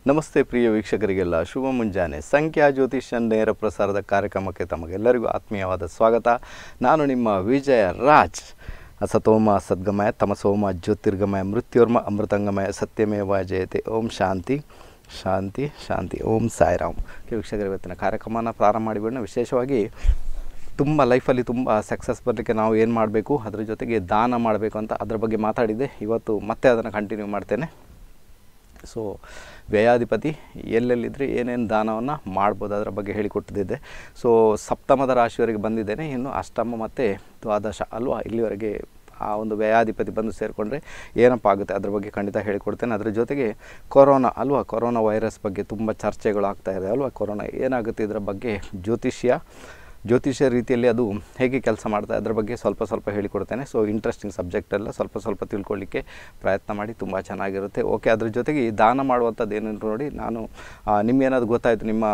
ನಮಸ್ತೆ ಪ್ರಿಯ ವೀಕ್ಷಕರಿಗೆಲ್ಲ ಶುಭ ಮುಂಜಾನೆ ಸಂಖ್ಯಾ ಜ್ಯೋತಿಷ್ಯ ನೇರ ಪ್ರಸಾರದ ಕಾರ್ಯಕ್ರಮಕ್ಕೆ ತಮಗೆಲ್ಲರಿಗೂ ಆತ್ಮೀಯವಾದ ಸ್ವಾಗತ ನಾನು ನಿಮ್ಮ ವಿಜಯ ರಾಜ್ ಅಸತೋಮ ಸದ್ಗಮಯ ತಮಸೋಮ ಜ್ಯೋತಿರ್ಗಮಯ ಮೃತ್ಯುರ್ಮ ಅಮೃತಂಗಮಯ ಸತ್ಯಮೇವ ಜಯತೆ ಓಂ ಶಾಂತಿ ಶಾಂತಿ ಶಾಂತಿ ಓಂ ಸಾಯಿರಾಮ್ ಓಕೆ ವೀಕ್ಷಕರು ಇವತ್ತಿನ ಕಾರ್ಯಕ್ರಮನ ಪ್ರಾರಂಭ ಮಾಡಿಬಿಡೋಣ ವಿಶೇಷವಾಗಿ ತುಂಬ ಲೈಫಲ್ಲಿ ತುಂಬ ಸಕ್ಸಸ್ ಬರಲಿಕ್ಕೆ ನಾವು ಏನು ಮಾಡಬೇಕು ಅದ್ರ ಜೊತೆಗೆ ದಾನ ಮಾಡಬೇಕು ಅಂತ ಅದ್ರ ಬಗ್ಗೆ ಮಾತಾಡಿದ್ದೆ ಇವತ್ತು ಮತ್ತೆ ಅದನ್ನು ಕಂಟಿನ್ಯೂ ಮಾಡ್ತೇನೆ ಸೊ ವ್ಯಯಾಧಿಪತಿ ಎಲ್ಲೆಲ್ಲಿದ್ದರೆ ಏನೇನು ದಾನವನ್ನು ಮಾಡ್ಬೋದು ಅದರ ಬಗ್ಗೆ ಹೇಳಿಕೊಟ್ಟಿದ್ದೆ ಸೊ ಸಪ್ತಮದ ರಾಶಿಯವರೆಗೆ ಬಂದಿದ್ದೇನೆ ಇನ್ನು ಅಷ್ಟಮ ಮತ್ತು ದ್ವಾದಶ ಅಲ್ವಾ ಇಲ್ಲಿವರೆಗೆ ಆ ಒಂದು ವ್ಯಯಾಧಿಪತಿ ಬಂದು ಸೇರಿಕೊಂಡ್ರೆ ಏನಪ್ಪ ಆಗುತ್ತೆ ಅದ್ರ ಬಗ್ಗೆ ಖಂಡಿತ ಹೇಳಿಕೊಡ್ತೇನೆ ಅದ್ರ ಜೊತೆಗೆ ಕೊರೋನಾ ಅಲ್ವಾ ಕೊರೋನಾ ವೈರಸ್ ಬಗ್ಗೆ ತುಂಬ ಚರ್ಚೆಗಳು ಆಗ್ತಾ ಇದೆ ಅಲ್ವಾ ಕೊರೋನಾ ಏನಾಗುತ್ತೆ ಇದರ ಬಗ್ಗೆ ಜ್ಯೋತಿಷ್ಯ ಜ್ಯೋತಿಷ್ಯ ರೀತಿಯಲ್ಲಿ ಅದು ಹೇಗೆ ಕೆಲಸ ಮಾಡ್ತಾ ಅದ್ರ ಬಗ್ಗೆ ಸ್ವಲ್ಪ ಸ್ವಲ್ಪ ಹೇಳಿಕೊಡ್ತೇನೆ ಸೊ ಇಂಟ್ರೆಸ್ಟಿಂಗ್ ಸಬ್ಜೆಕ್ಟ್ ಎಲ್ಲ ಸ್ವಲ್ಪ ಸ್ವಲ್ಪ ತಿಳ್ಕೊಳ್ಳಿಕ್ಕೆ ಪ್ರಯತ್ನ ಮಾಡಿ ತುಂಬ ಚೆನ್ನಾಗಿರುತ್ತೆ ಓಕೆ ಅದ್ರ ಜೊತೆಗೆ ಈ ದಾನ ಮಾಡುವಂಥದ್ದು ಏನೇನು ನೋಡಿ ನಾನು ಆ, ನಿಮ್ಗೇನಾದ್ರು ಗೊತ್ತಾಯಿತು ನಿಮ್ಮ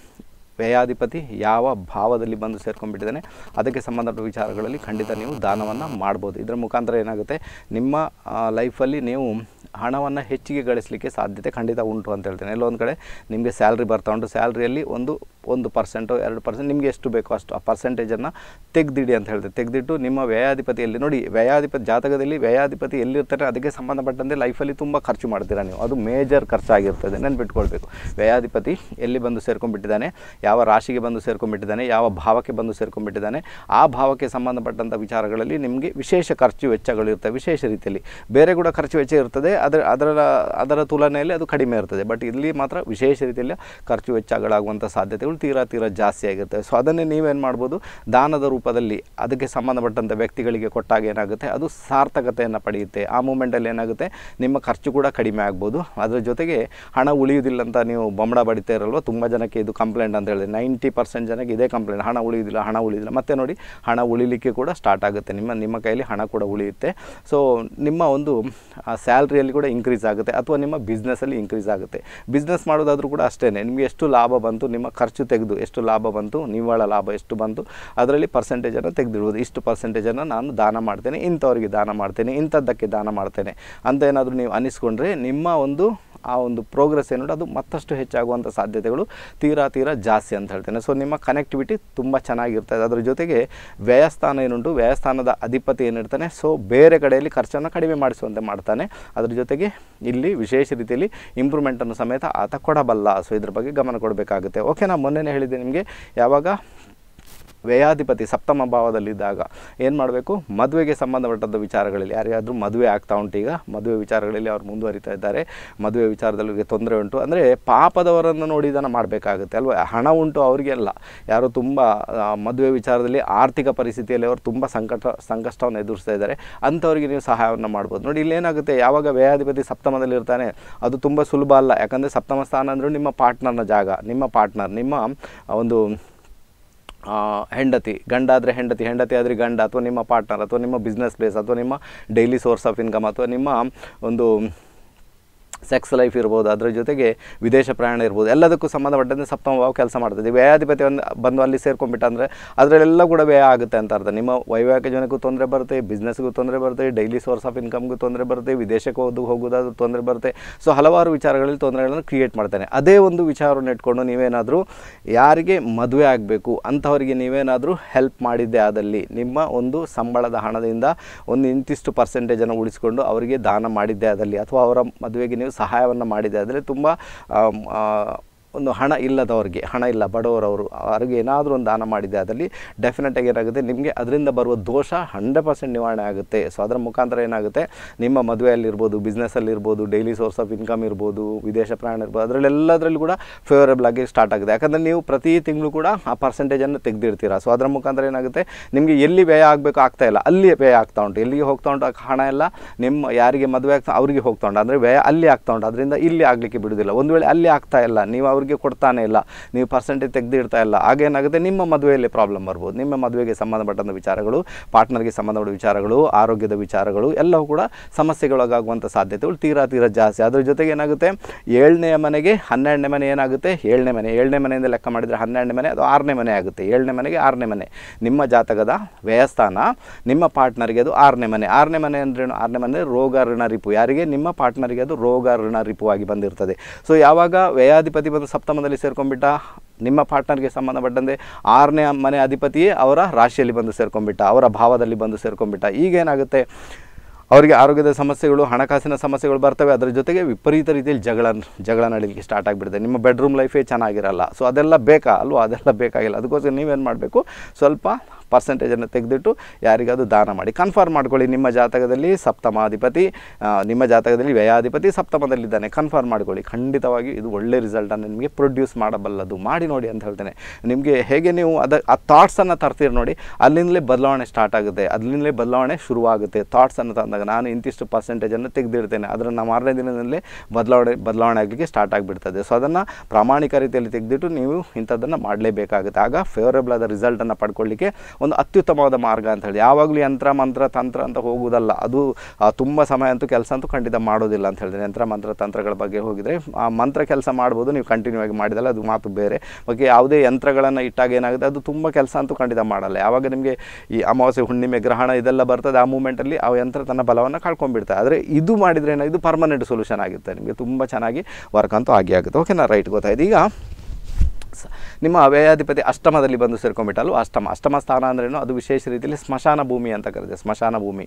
ವ್ಯಯಾಧಿಪತಿ ಯಾವ ಭಾವದಲ್ಲಿ ಬಂದು ಸೇರ್ಕೊಂಡ್ಬಿಟ್ಟಿದ್ದಾನೆ ಅದಕ್ಕೆ ಸಂಬಂಧಪಟ್ಟ ವಿಚಾರಗಳಲ್ಲಿ ಖಂಡಿತ ನೀವು ದಾನವನ್ನು ಮಾಡ್ಬೋದು ಇದರ ಮುಖಾಂತರ ಏನಾಗುತ್ತೆ ನಿಮ್ಮ ಲೈಫಲ್ಲಿ ನೀವು ಹಣವನ್ನು ಹೆಚ್ಚಿಗೆ ಗಳಿಸಲಿಕ್ಕೆ ಸಾಧ್ಯತೆ ಖಂಡಿತ ಉಂಟು ಅಂತ ಹೇಳ್ತೇನೆ ಎಲ್ಲೊಂದು ಕಡೆ ನಿಮಗೆ ಸ್ಯಾಲ್ರಿ ಬರ್ತಾ ಉಂಟು ಸ್ಯಾಲ್ರಿಯಲ್ಲಿ ಒಂದು ಒಂದು ಪರ್ಸೆಂಟು ಎರಡು ಪರ್ಸೆಂಟ್ ನಿಮಗೆ ಎಷ್ಟು ಬೇಕೋ ಅಷ್ಟು ಆ ಪರ್ಸೆಂಟೇಜನ್ನು ತೆಗೆದಿಡಿ ಅಂತ ಹೇಳ್ತೇವೆ ತೆಗೆದಿಟ್ಟು ನಿಮ್ಮ ವ್ಯಯಾಧಿಪತಿಯಲ್ಲಿ ನೋಡಿ ವ್ಯಯಾಧಿಪತಿ ಜಾತಕದಲ್ಲಿ ವ್ಯಯಾಧಿಪತಿ ಎಲ್ಲಿರ್ತಾರೆ ಅದಕ್ಕೆ ಸಂಬಂಧಪಟ್ಟಂತೆ ಲೈಫಲ್ಲಿ ತುಂಬ ಖರ್ಚು ಮಾಡ್ತೀರಾ ನೀವು ಅದು ಮೇಜರ್ ಖರ್ಚಾಗಿರ್ತದೆ ನೆನ್ಪಿಟ್ಕೊಳ್ಬೇಕು ವ್ಯಯಾಧಿಪತಿ ಎಲ್ಲಿ ಬಂದು ಸೇರ್ಕೊಂಡ್ಬಿಟ್ಟಿದ್ದಾನೆ ಯಾವ ರಾಶಿಗೆ ಬಂದು ಸೇರ್ಕೊಂಡ್ಬಿಟ್ಟಿದ್ದಾನೆ ಯಾವ ಭಾವಕ್ಕೆ ಬಂದು ಸೇರ್ಕೊಂಡ್ಬಿಟ್ಟಿದ್ದಾನೆ ಆ ಭಾವಕ್ಕೆ ಸಂಬಂಧಪಟ್ಟಂಥ ವಿಚಾರಗಳಲ್ಲಿ ನಿಮಗೆ ವಿಶೇಷ ಖರ್ಚು ವೆಚ್ಚಗಳು ಇರ್ತವೆ ವಿಶೇಷ ರೀತಿಯಲ್ಲಿ ಬೇರೆ ಕೂಡ ಖರ್ಚು ವೆಚ್ಚ ಇರ್ತದೆ ಅದರ ಅದರ ಅದರ ತುಲನೆಯಲ್ಲಿ ಅದು ಕಡಿಮೆ ಇರ್ತದೆ ಬಟ್ ಇಲ್ಲಿ ಮಾತ್ರ ವಿಶೇಷ ರೀತಿಯಲ್ಲಿ ಖರ್ಚು ವೆಚ್ಚಗಳಾಗುವಂಥ ಸಾಧ್ಯತೆಗಳು ತೀರಾ ತೀರಾ ಜಾಸ್ತಿ ಆಗಿರ್ತವೆ ಸೊ ಅದನ್ನೇ ನೀವೇನು ಮಾಡ್ಬೋದು ದಾನದ ರೂಪದಲ್ಲಿ ಅದಕ್ಕೆ ಸಂಬಂಧಪಟ್ಟಂಥ ವ್ಯಕ್ತಿಗಳಿಗೆ ಕೊಟ್ಟಾಗ ಏನಾಗುತ್ತೆ ಅದು ಸಾರ್ಥಕತೆಯನ್ನು ಪಡೆಯುತ್ತೆ ಆ ಮೂಮೆಂಟಲ್ಲಿ ಏನಾಗುತ್ತೆ ನಿಮ್ಮ ಖರ್ಚು ಕೂಡ ಕಡಿಮೆ ಆಗ್ಬೋದು ಅದರ ಜೊತೆಗೆ ಹಣ ಉಳಿಯುವುದಿಲ್ಲ ಅಂತ ನೀವು ಬೊಂಬಡ ಬಡಿತಾ ಇರಲ್ವ ತುಂಬ ಜನಕ್ಕೆ ಇದು ಕಂಪ್ಲೇಂಟ್ ಅಂತ ಹೇಳಿದೆ ನೈಂಟಿ ಪರ್ಸೆಂಟ್ ಜನಕ್ಕೆ ಇದೇ ಕಂಪ್ಲೇಂಟ್ ಹಣ ಉಳಿಯುವುದಿಲ್ಲ ಹಣ ಉಳಿಯುವುದಿಲ್ಲ ಮತ್ತೆ ನೋಡಿ ಹಣ ಉಳಿಲಿಕ್ಕೆ ಕೂಡ ಸ್ಟಾರ್ಟ್ ಆಗುತ್ತೆ ನಿಮ್ಮ ನಿಮ್ಮ ಕೈಯಲ್ಲಿ ಹಣ ಕೂಡ ಉಳಿಯುತ್ತೆ ಸೊ ನಿಮ್ಮ ಒಂದು ಸ್ಯಾಲ್ರಿಯಲ್ಲಿ ಕೂಡ ಇನ್ಕ್ರೀಸ್ ಆಗುತ್ತೆ ಅಥವಾ ನಿಮ್ಮ ಬಿಸ್ನೆಸ್ಸಲ್ಲಿ ಇನ್ಕ್ರೀಸ್ ಆಗುತ್ತೆ ಬಿಸ್ನೆಸ್ ಮಾಡೋದಾದ್ರೂ ಕೂಡ ಅಷ್ಟೇ ನಿಮಗೆ ಎಷ್ಟು ಲಾಭ ಬಂತು ನಿಮ್ಮ ಖರ್ಚು ತೆಗೆದು ಎಷ್ಟು ಲಾಭ ಬಂತು ನಿವ್ವಳ ಲಾಭ ಎಷ್ಟು ಬಂತು ಅದರಲ್ಲಿ ಪರ್ಸೆಂಟೇಜನ್ನು ತೆಗೆದಿಡ್ಬೋದು ಇಷ್ಟು ಪರ್ಸೆಂಟೇಜನ್ನು ನಾನು ದಾನ ಮಾಡ್ತೇನೆ ಇಂಥವ್ರಿಗೆ ದಾನ ಮಾಡ್ತೇನೆ ಇಂಥದ್ದಕ್ಕೆ ದಾನ ಮಾಡ್ತೇನೆ ಅಂತ ಏನಾದರೂ ನೀವು ಅನ್ನಿಸ್ಕೊಂಡ್ರೆ ನಿಮ್ಮ ಒಂದು ಆ ಒಂದು ಪ್ರೋಗ್ರೆಸ್ ಏನು ಅದು ಮತ್ತಷ್ಟು ಹೆಚ್ಚಾಗುವಂಥ ಸಾಧ್ಯತೆಗಳು ತೀರಾ ತೀರಾ ಜಾಸ್ತಿ ಅಂತ ಹೇಳ್ತೇನೆ ಸೊ ನಿಮ್ಮ ಕನೆಕ್ಟಿವಿಟಿ ತುಂಬ ಚೆನ್ನಾಗಿರ್ತದೆ ಅದರ ಜೊತೆಗೆ ವ್ಯಯಸ್ಥಾನ ಏನುಂಟು ವ್ಯಯಸ್ಥಾನದ ಅಧಿಪತಿ ಏನಿರ್ತಾನೆ ಸೊ ಬೇರೆ ಕಡೆಯಲ್ಲಿ ಖರ್ಚನ್ನು ಕಡಿಮೆ ಮಾಡಿಸುವಂತೆ ಮಾಡ್ತಾನೆ ಅದ್ರ ಜೊತೆಗೆ ಇಲ್ಲಿ ವಿಶೇಷ ರೀತಿಯಲ್ಲಿ ಇಂಪ್ರೂವ್ಮೆಂಟನ್ನು ಸಮೇತ ಆತ ಕೊಡಬಲ್ಲ ಸೊ ಇದ್ರ ಬಗ್ಗೆ ಗಮನ ಕೊಡಬೇಕಾಗುತ್ತೆ ಓಕೆ ನಾನು ಮೊನ್ನೆನೇ ಹೇಳಿದ್ದೆ ನಿಮಗೆ ಯಾವಾಗ ವ್ಯಯಾಧಿಪತಿ ಸಪ್ತಮ ಭಾವದಲ್ಲಿದ್ದಾಗ ಏನು ಮಾಡಬೇಕು ಮದುವೆಗೆ ಸಂಬಂಧಪಟ್ಟಂಥ ವಿಚಾರಗಳಲ್ಲಿ ಯಾರಿಗಾದರೂ ಮದುವೆ ಆಗ್ತಾ ಉಂಟು ಈಗ ಮದುವೆ ವಿಚಾರಗಳಲ್ಲಿ ಅವ್ರು ಮುಂದುವರಿತಾ ಇದ್ದಾರೆ ಮದುವೆ ವಿಚಾರದಲ್ಲಿ ಅವ್ರಿಗೆ ತೊಂದರೆ ಉಂಟು ಅಂದರೆ ಪಾಪದವರನ್ನು ನೋಡಿ ಇದನ್ನು ಮಾಡಬೇಕಾಗುತ್ತೆ ಅಲ್ವಾ ಹಣ ಉಂಟು ಅವರಿಗೆಲ್ಲ ಯಾರು ತುಂಬ ಆ, ಮದುವೆ ವಿಚಾರದಲ್ಲಿ ಆರ್ಥಿಕ ಪರಿಸ್ಥಿತಿಯಲ್ಲಿ ಅವರು ತುಂಬ ಸಂಕಟ ಸಂಕಷ್ಟವನ್ನು ಎದುರಿಸ್ತಾ ಇದ್ದಾರೆ ಅಂಥವ್ರಿಗೆ ನೀವು ಸಹಾಯವನ್ನು ಮಾಡ್ಬೋದು ನೋಡಿ ಇಲ್ಲೇನಾಗುತ್ತೆ ಯಾವಾಗ ವ್ಯಯಾಧಿಪತಿ ಸಪ್ತಮದಲ್ಲಿ ಇರ್ತಾನೆ ಅದು ತುಂಬ ಸುಲಭ ಅಲ್ಲ ಯಾಕಂದರೆ ಸಪ್ತಮ ಸ್ಥಾನ ಅಂದರೆ ನಿಮ್ಮ ಪಾರ್ಟ್ನರ್ನ ಜಾಗ ನಿಮ್ಮ ಪಾರ್ಟ್ನರ್ ನಿಮ್ಮ ಒಂದು ಆ, ಹೆಂಡತಿ ಗಂಡ ಆದರೆ ಹೆಂಡತಿ ಹೆಂಡತಿ ಆದರೆ ಗಂಡ ಅಥವಾ ನಿಮ್ಮ ಪಾರ್ಟ್ನರ್ ಅಥವಾ ನಿಮ್ಮ ಬಿಸ್ನೆಸ್ ಪ್ಲೇಸ್ ಅಥವಾ ನಿಮ್ಮ ಡೈಲಿ ಸೋರ್ಸ್ ಆಫ್ ಇನ್ಕಮ್ ಅಥವಾ ನಿಮ್ಮ ಒಂದು ಸೆಕ್ಸ್ ಲೈಫ್ ಇರ್ಬೋದು ಅದರ ಜೊತೆಗೆ ವಿದೇಶ ಪ್ರಯಾಣ ಇರ್ಬೋದು ಎಲ್ಲದಕ್ಕೂ ಸಂಬಂಧಪಟ್ಟಂತೆ ಸಪ್ತಮ ಭಾವ ಕೆಲಸ ಮಾಡ್ತದೆ ವ್ಯಯಾಧಿಪತಿ ಒಂದು ಬಂದು ಅಲ್ಲಿ ಸೇರ್ಕೊಂಡ್ಬಿಟ್ಟ ಅಂದರೆ ಅದರಲ್ಲೆಲ್ಲ ಕೂಡ ವ್ಯಯ ಆಗುತ್ತೆ ಅಂತ ಅರ್ಥ ನಿಮ್ಮ ವೈವಾಹಿಕ ಜೀವನಕ್ಕೂ ತೊಂದರೆ ಬರುತ್ತೆ ಬಿಸ್ನೆಸ್ಗೂ ತೊಂದರೆ ಬರುತ್ತೆ ಡೈಲಿ ಸೋರ್ಸ್ ಆಫ್ ಇನ್ಕಮ್ಗೂ ತೊಂದರೆ ಬರುತ್ತೆ ವಿದೇಶಕ್ಕೆ ಹೋದು ಹೋಗೋದಾದ್ರೂ ತೊಂದರೆ ಬರುತ್ತೆ ಸೊ ಹಲವಾರು ವಿಚಾರಗಳಲ್ಲಿ ತೊಂದರೆಗಳನ್ನು ಕ್ರಿಯೇಟ್ ಮಾಡ್ತಾನೆ ಅದೇ ಒಂದು ವಿಚಾರವನ್ನು ಇಟ್ಕೊಂಡು ನೀವೇನಾದರೂ ಯಾರಿಗೆ ಮದುವೆ ಆಗಬೇಕು ಅಂಥವರಿಗೆ ನೀವೇನಾದರೂ ಹೆಲ್ಪ್ ಮಾಡಿದ್ದೆ ಆದಲ್ಲಿ ನಿಮ್ಮ ಒಂದು ಸಂಬಳದ ಹಣದಿಂದ ಒಂದು ಇಂತಿಷ್ಟು ಪರ್ಸೆಂಟೇಜನ್ನು ಉಳಿಸಿಕೊಂಡು ಅವರಿಗೆ ದಾನ ಮಾಡಿದ್ದೆ ಆದಲ್ಲಿ ಅಥವಾ ಅವರ ಮದುವೆಗೆ ನೀವು ಸಹಾಯವನ್ನು ಮಾಡಿದ್ದೆ ಆದರೆ ತುಂಬ ಆಮ್, ಆ, ಒಂದು ಹಣ ಇಲ್ಲದವ್ರಿಗೆ ಹಣ ಇಲ್ಲ ಬಡವರವರು ಅವ್ರಿಗೆ ಏನಾದರೂ ಒಂದು ದಾನ ಮಾಡಿದ್ದೆ ಅದರಲ್ಲಿ ಡೆಫಿನೆಟಾಗಿ ಏನಾಗುತ್ತೆ ನಿಮಗೆ ಅದರಿಂದ ಬರುವ ದೋಷ ಹಂಡ್ರೆಡ್ ಪರ್ಸೆಂಟ್ ನಿವಾರಣೆ ಆಗುತ್ತೆ ಸೊ ಅದರ ಮುಖಾಂತರ ಏನಾಗುತ್ತೆ ನಿಮ್ಮ ಮದುವೆಯಲ್ಲಿರ್ಬೋದು ಬಿಸ್ನೆಸ್ಸಲ್ಲಿರ್ಬೋದು ಡೈಲಿ ಸೋರ್ಸ್ ಆಫ್ ಇನ್ಕಮ್ ಇರ್ಬೋದು ವಿದೇಶ ಪ್ರಯಾಣ ಇರ್ಬೋದು ಅದರಲ್ಲೆಲ್ಲದರಲ್ಲಿ ಕೂಡ ಫೇವರೇಬಲ್ ಆಗಿ ಸ್ಟಾರ್ಟ್ ಆಗಿದೆ ಯಾಕಂದರೆ ನೀವು ಪ್ರತಿ ತಿಂಗಳು ಕೂಡ ಆ ಪರ್ಸೆಂಟೇಜನ್ನು ತೆಗೆದಿರ್ತೀರಾ ಸೊ ಅದರ ಮುಖಾಂತರ ಏನಾಗುತ್ತೆ ನಿಮಗೆ ಎಲ್ಲಿ ವ್ಯಯ ಆಗಬೇಕು ಆಗ್ತಾ ಇಲ್ಲ ಅಲ್ಲಿ ವ್ಯಯ ಆಗ್ತಾ ಉಂಟು ಎಲ್ಲಿಗೆ ಹೋಗ್ತಾ ಉಂಟು ಆ ಹಣ ಎಲ್ಲ ನಿಮ್ಮ ಯಾರಿಗೆ ಮದುವೆ ಆಗ್ತಾ ಅವರಿಗೆ ಹೋಗ್ತಾ ಉಂಟು ಅಂದರೆ ವ್ಯಯ ಅಲ್ಲಿ ಆಗ್ತಾ ಉಂಟು ಅದರಿಂದ ಇಲ್ಲಿ ಆಗಲಿಕ್ಕೆ ಬಿಡುವುದಿಲ್ಲ ಒಂದು ವೇಳೆ ಅಲ್ಲಿ ಆಗ್ತಾ ಇಲ್ಲ ನೀವು ಅವ್ರಿಗೆ ಅವ್ರಿಗೆ ಕೊಡ್ತಾನೆ ಇಲ್ಲ ನೀವು ಪರ್ಸೆಂಟೇಜ್ ತೆಗೆದಿಡ್ತಾ ಇಲ್ಲ ಆಗೇನಾಗುತ್ತೆ ನಿಮ್ಮ ಮದುವೆಯಲ್ಲಿ ಪ್ರಾಬ್ಲಮ್ ಬರ್ಬೋದು ನಿಮ್ಮ ಮದುವೆಗೆ ಸಂಬಂಧಪಟ್ಟಂಥ ವಿಚಾರಗಳು ಪಾರ್ಟ್ನರ್ಗೆ ಸಂಬಂಧಪಟ್ಟ ವಿಚಾರಗಳು ಆರೋಗ್ಯದ ವಿಚಾರಗಳು ಎಲ್ಲವೂ ಕೂಡ ಸಮಸ್ಯೆಗೊಳಗಾಗುವಂಥ ಸಾಧ್ಯತೆಗಳು ತೀರಾ ತೀರಾ ಜಾಸ್ತಿ ಅದ್ರ ಜೊತೆಗೆ ಏನಾಗುತ್ತೆ ಏಳನೇ ಮನೆಗೆ ಹನ್ನೆರಡನೇ ಮನೆ ಏನಾಗುತ್ತೆ ಏಳನೇ ಮನೆ ಏಳನೇ ಮನೆಯಿಂದ ಲೆಕ್ಕ ಮಾಡಿದರೆ ಹನ್ನೆರಡನೇ ಮನೆ ಅದು ಆರನೇ ಮನೆ ಆಗುತ್ತೆ ಏಳನೇ ಮನೆಗೆ ಆರನೇ ಮನೆ ನಿಮ್ಮ ಜಾತಕದ ವ್ಯಯಸ್ಥಾನ ನಿಮ್ಮ ಪಾರ್ಟ್ನರ್ಗೆ ಅದು ಆರನೇ ಮನೆ ಆರನೇ ಮನೆ ಅಂದ್ರೇನು ಆರನೇ ಮನೆ ರೋಗ ಋಣ ರಿಪು ಯಾರಿಗೆ ನಿಮ್ಮ ಪಾರ್ಟ್ನರ್ಗೆ ಅದು ರೋಗ ಋಣ ರಿಪು ಆಗಿ ಬಂದಿರ್ತದೆ ಸೊ ಯಾವಾಗ ವ್ಯಯಾಧಿಪತಿ ಬಂದು ಸಪ್ತಮದಲ್ಲಿ ಸೇರ್ಕೊಂಡ್ಬಿಟ್ಟ ನಿಮ್ಮ ಪಾರ್ಟ್ನರ್ಗೆ ಸಂಬಂಧಪಟ್ಟಂತೆ ಆರನೇ ಮನೆ ಅಧಿಪತಿಯೇ ಅವರ ರಾಶಿಯಲ್ಲಿ ಬಂದು ಸೇರ್ಕೊಂಡ್ಬಿಟ್ಟ ಅವರ ಭಾವದಲ್ಲಿ ಬಂದು ಸೇರ್ಕೊಂಡ್ಬಿಟ್ಟ ಈಗೇನಾಗುತ್ತೆ ಅವರಿಗೆ ಆರೋಗ್ಯದ ಸಮಸ್ಯೆಗಳು ಹಣಕಾಸಿನ ಸಮಸ್ಯೆಗಳು ಬರ್ತವೆ ಅದರ ಜೊತೆಗೆ ವಿಪರೀತ ರೀತಿಯಲ್ಲಿ ಜಗಳ ಜಗಳ ನಡೀಲಿಕ್ಕೆ ಸ್ಟಾರ್ಟ್ ಆಗಿಬಿಡುತ್ತೆ ನಿಮ್ಮ ಬೆಡ್ರೂಮ್ ಲೈಫೇ ಚೆನ್ನಾಗಿರಲ್ಲ ಸೊ ಅದೆಲ್ಲ ಬೇಕಾ ಅಲ್ವಾ ಅದೆಲ್ಲ ಬೇಕಾಗಿಲ್ಲ ಅದಕ್ಕೋಸ್ಕರ ನೀವೇನು ಮಾಡಬೇಕು ಸ್ವಲ್ಪ ಪರ್ಸೆಂಟೇಜನ್ನು ತೆಗೆದಿಟ್ಟು ಯಾರಿಗಾದ್ರು ದಾನ ಮಾಡಿ ಕನ್ಫರ್ಮ್ ಮಾಡ್ಕೊಳ್ಳಿ ನಿಮ್ಮ ಜಾತಕದಲ್ಲಿ ಸಪ್ತಮಾಧಿಪತಿ ಆ, ನಿಮ್ಮ ಜಾತಕದಲ್ಲಿ ವ್ಯಯಾಧಿಪತಿ ಸಪ್ತಮದಲ್ಲಿದ್ದಾನೆ ಕನ್ಫರ್ಮ್ ಮಾಡ್ಕೊಳ್ಳಿ ಖಂಡಿತವಾಗಿ ಇದು ಒಳ್ಳೆ ರಿಸಲ್ಟನ್ನು ನಿಮಗೆ ಪ್ರೊಡ್ಯೂಸ್ ಮಾಡಬಲ್ಲದು ಮಾಡಿ ನೋಡಿ ಅಂತ ಹೇಳ್ತೇನೆ ನಿಮಗೆ ಹೇಗೆ ನೀವು ಅದ ಆ ಥಾಟ್ಸನ್ನು ತರ್ತೀರಿ ನೋಡಿ ಅಲ್ಲಿಂದಲೇ ಬದಲಾವಣೆ ಸ್ಟಾರ್ಟ್ ಆಗುತ್ತೆ ಅಲ್ಲಿಂದಲೇ ಬದಲಾವಣೆ ಶುರುವಾಗುತ್ತೆ ಥಾಟ್ಸನ್ನು ತಂದಾಗ ನಾನು ಇಂತಿಷ್ಟು ಪರ್ಸೆಂಟೇಜನ್ನು ತೆಗೆದಿಡ್ತೇನೆ ಅದನ್ನು ಮಾರನೇ ದಿನದಲ್ಲೇ ಬದಲಾವಣೆ ಬದಲಾವಣೆ ಆಗಲಿಕ್ಕೆ ಸ್ಟಾರ್ಟ್ ಆಗಿಬಿಡ್ತದೆ ಸೊ ಅದನ್ನು ಪ್ರಾಮಾಣಿಕ ರೀತಿಯಲ್ಲಿ ತೆಗೆದಿಟ್ಟು ನೀವು ಇಂಥದ್ದನ್ನು ಮಾಡಲೇಬೇಕಾಗುತ್ತೆ ಆಗ ಫೇವರೇಬಲ್ ಆದ ರಿಸಲ್ಟನ್ನು ಪಡ್ಕೊಳ್ಳಿಕ್ಕೆ ಒಂದು ಅತ್ಯುತ್ತಮವಾದ ಮಾರ್ಗ ಅಂತ ಹೇಳಿ ಯಾವಾಗಲೂ ಯಂತ್ರ ಮಂತ್ರ ತಂತ್ರ ಅಂತ ಹೋಗುವುದಲ್ಲ ಅದು ತುಂಬ ಸಮಯ ಅಂತೂ ಕೆಲಸ ಅಂತೂ ಖಂಡಿತ ಮಾಡೋದಿಲ್ಲ ಅಂತ ಹೇಳಿದ್ರೆ ಯಂತ್ರ ಮಂತ್ರ ತಂತ್ರಗಳ ಬಗ್ಗೆ ಹೋಗಿದರೆ ಆ ಮಂತ್ರ ಕೆಲಸ ಮಾಡ್ಬೋದು ನೀವು ಕಂಟಿನ್ಯೂ ಆಗಿ ಮಾಡಿದಲ್ಲ ಅದು ಮಾತು ಬೇರೆ ಬಗ್ಗೆ ಯಾವುದೇ ಯಂತ್ರಗಳನ್ನು ಇಟ್ಟಾಗ ಏನಾಗುತ್ತೆ ಅದು ತುಂಬ ಕೆಲಸ ಅಂತೂ ಖಂಡಿತ ಮಾಡಲ್ಲ ಯಾವಾಗ ನಿಮಗೆ ಈ ಅಮಾವಾಸ್ಯೆ ಹುಣ್ಣಿಮೆ ಗ್ರಹಣ ಇದೆಲ್ಲ ಬರ್ತದೆ ಆ ಮೂಮೆಂಟಲ್ಲಿ ಆ ಯಂತ್ರ ತನ್ನ ಬಲವನ್ನು ಕಳ್ಕೊಂಡ್ಬಿಡ್ತಾರೆ ಆದರೆ ಇದು ಮಾಡಿದರೆ ಏನೋ ಇದು ಪರ್ಮನೆಂಟ್ ಸೊಲ್ಯೂಷನ್ ಆಗುತ್ತೆ ನಿಮಗೆ ತುಂಬ ಚೆನ್ನಾಗಿ ವರ್ಕ್ ಅಂತೂ ಆಗಿ ಆಗುತ್ತೆ ಓಕೆನಾ ರೈಟ್ ಗೊತ್ತಾಯ್ತು ಈಗ ಸ- ನಿಮ್ಮ ವ್ಯಯಾಧಿಪತಿ ಅಷ್ಟಮದಲ್ಲಿ ಬಂದು ಸೇರ್ಕೊಂಡ್ಬಿಟ್ಟಲ್ವ ಅಷ್ಟಮ ಅಷ್ಟಮ ಸ್ಥಾನ ಅಂದ್ರೇನು ಅದು ವಿಶೇಷ ರೀತಿಯಲ್ಲಿ ಸ್ಮಶಾನ ಭೂಮಿ ಅಂತ ಕರೀತಾರೆ ಸ್ಮಶಾನ ಭೂಮಿ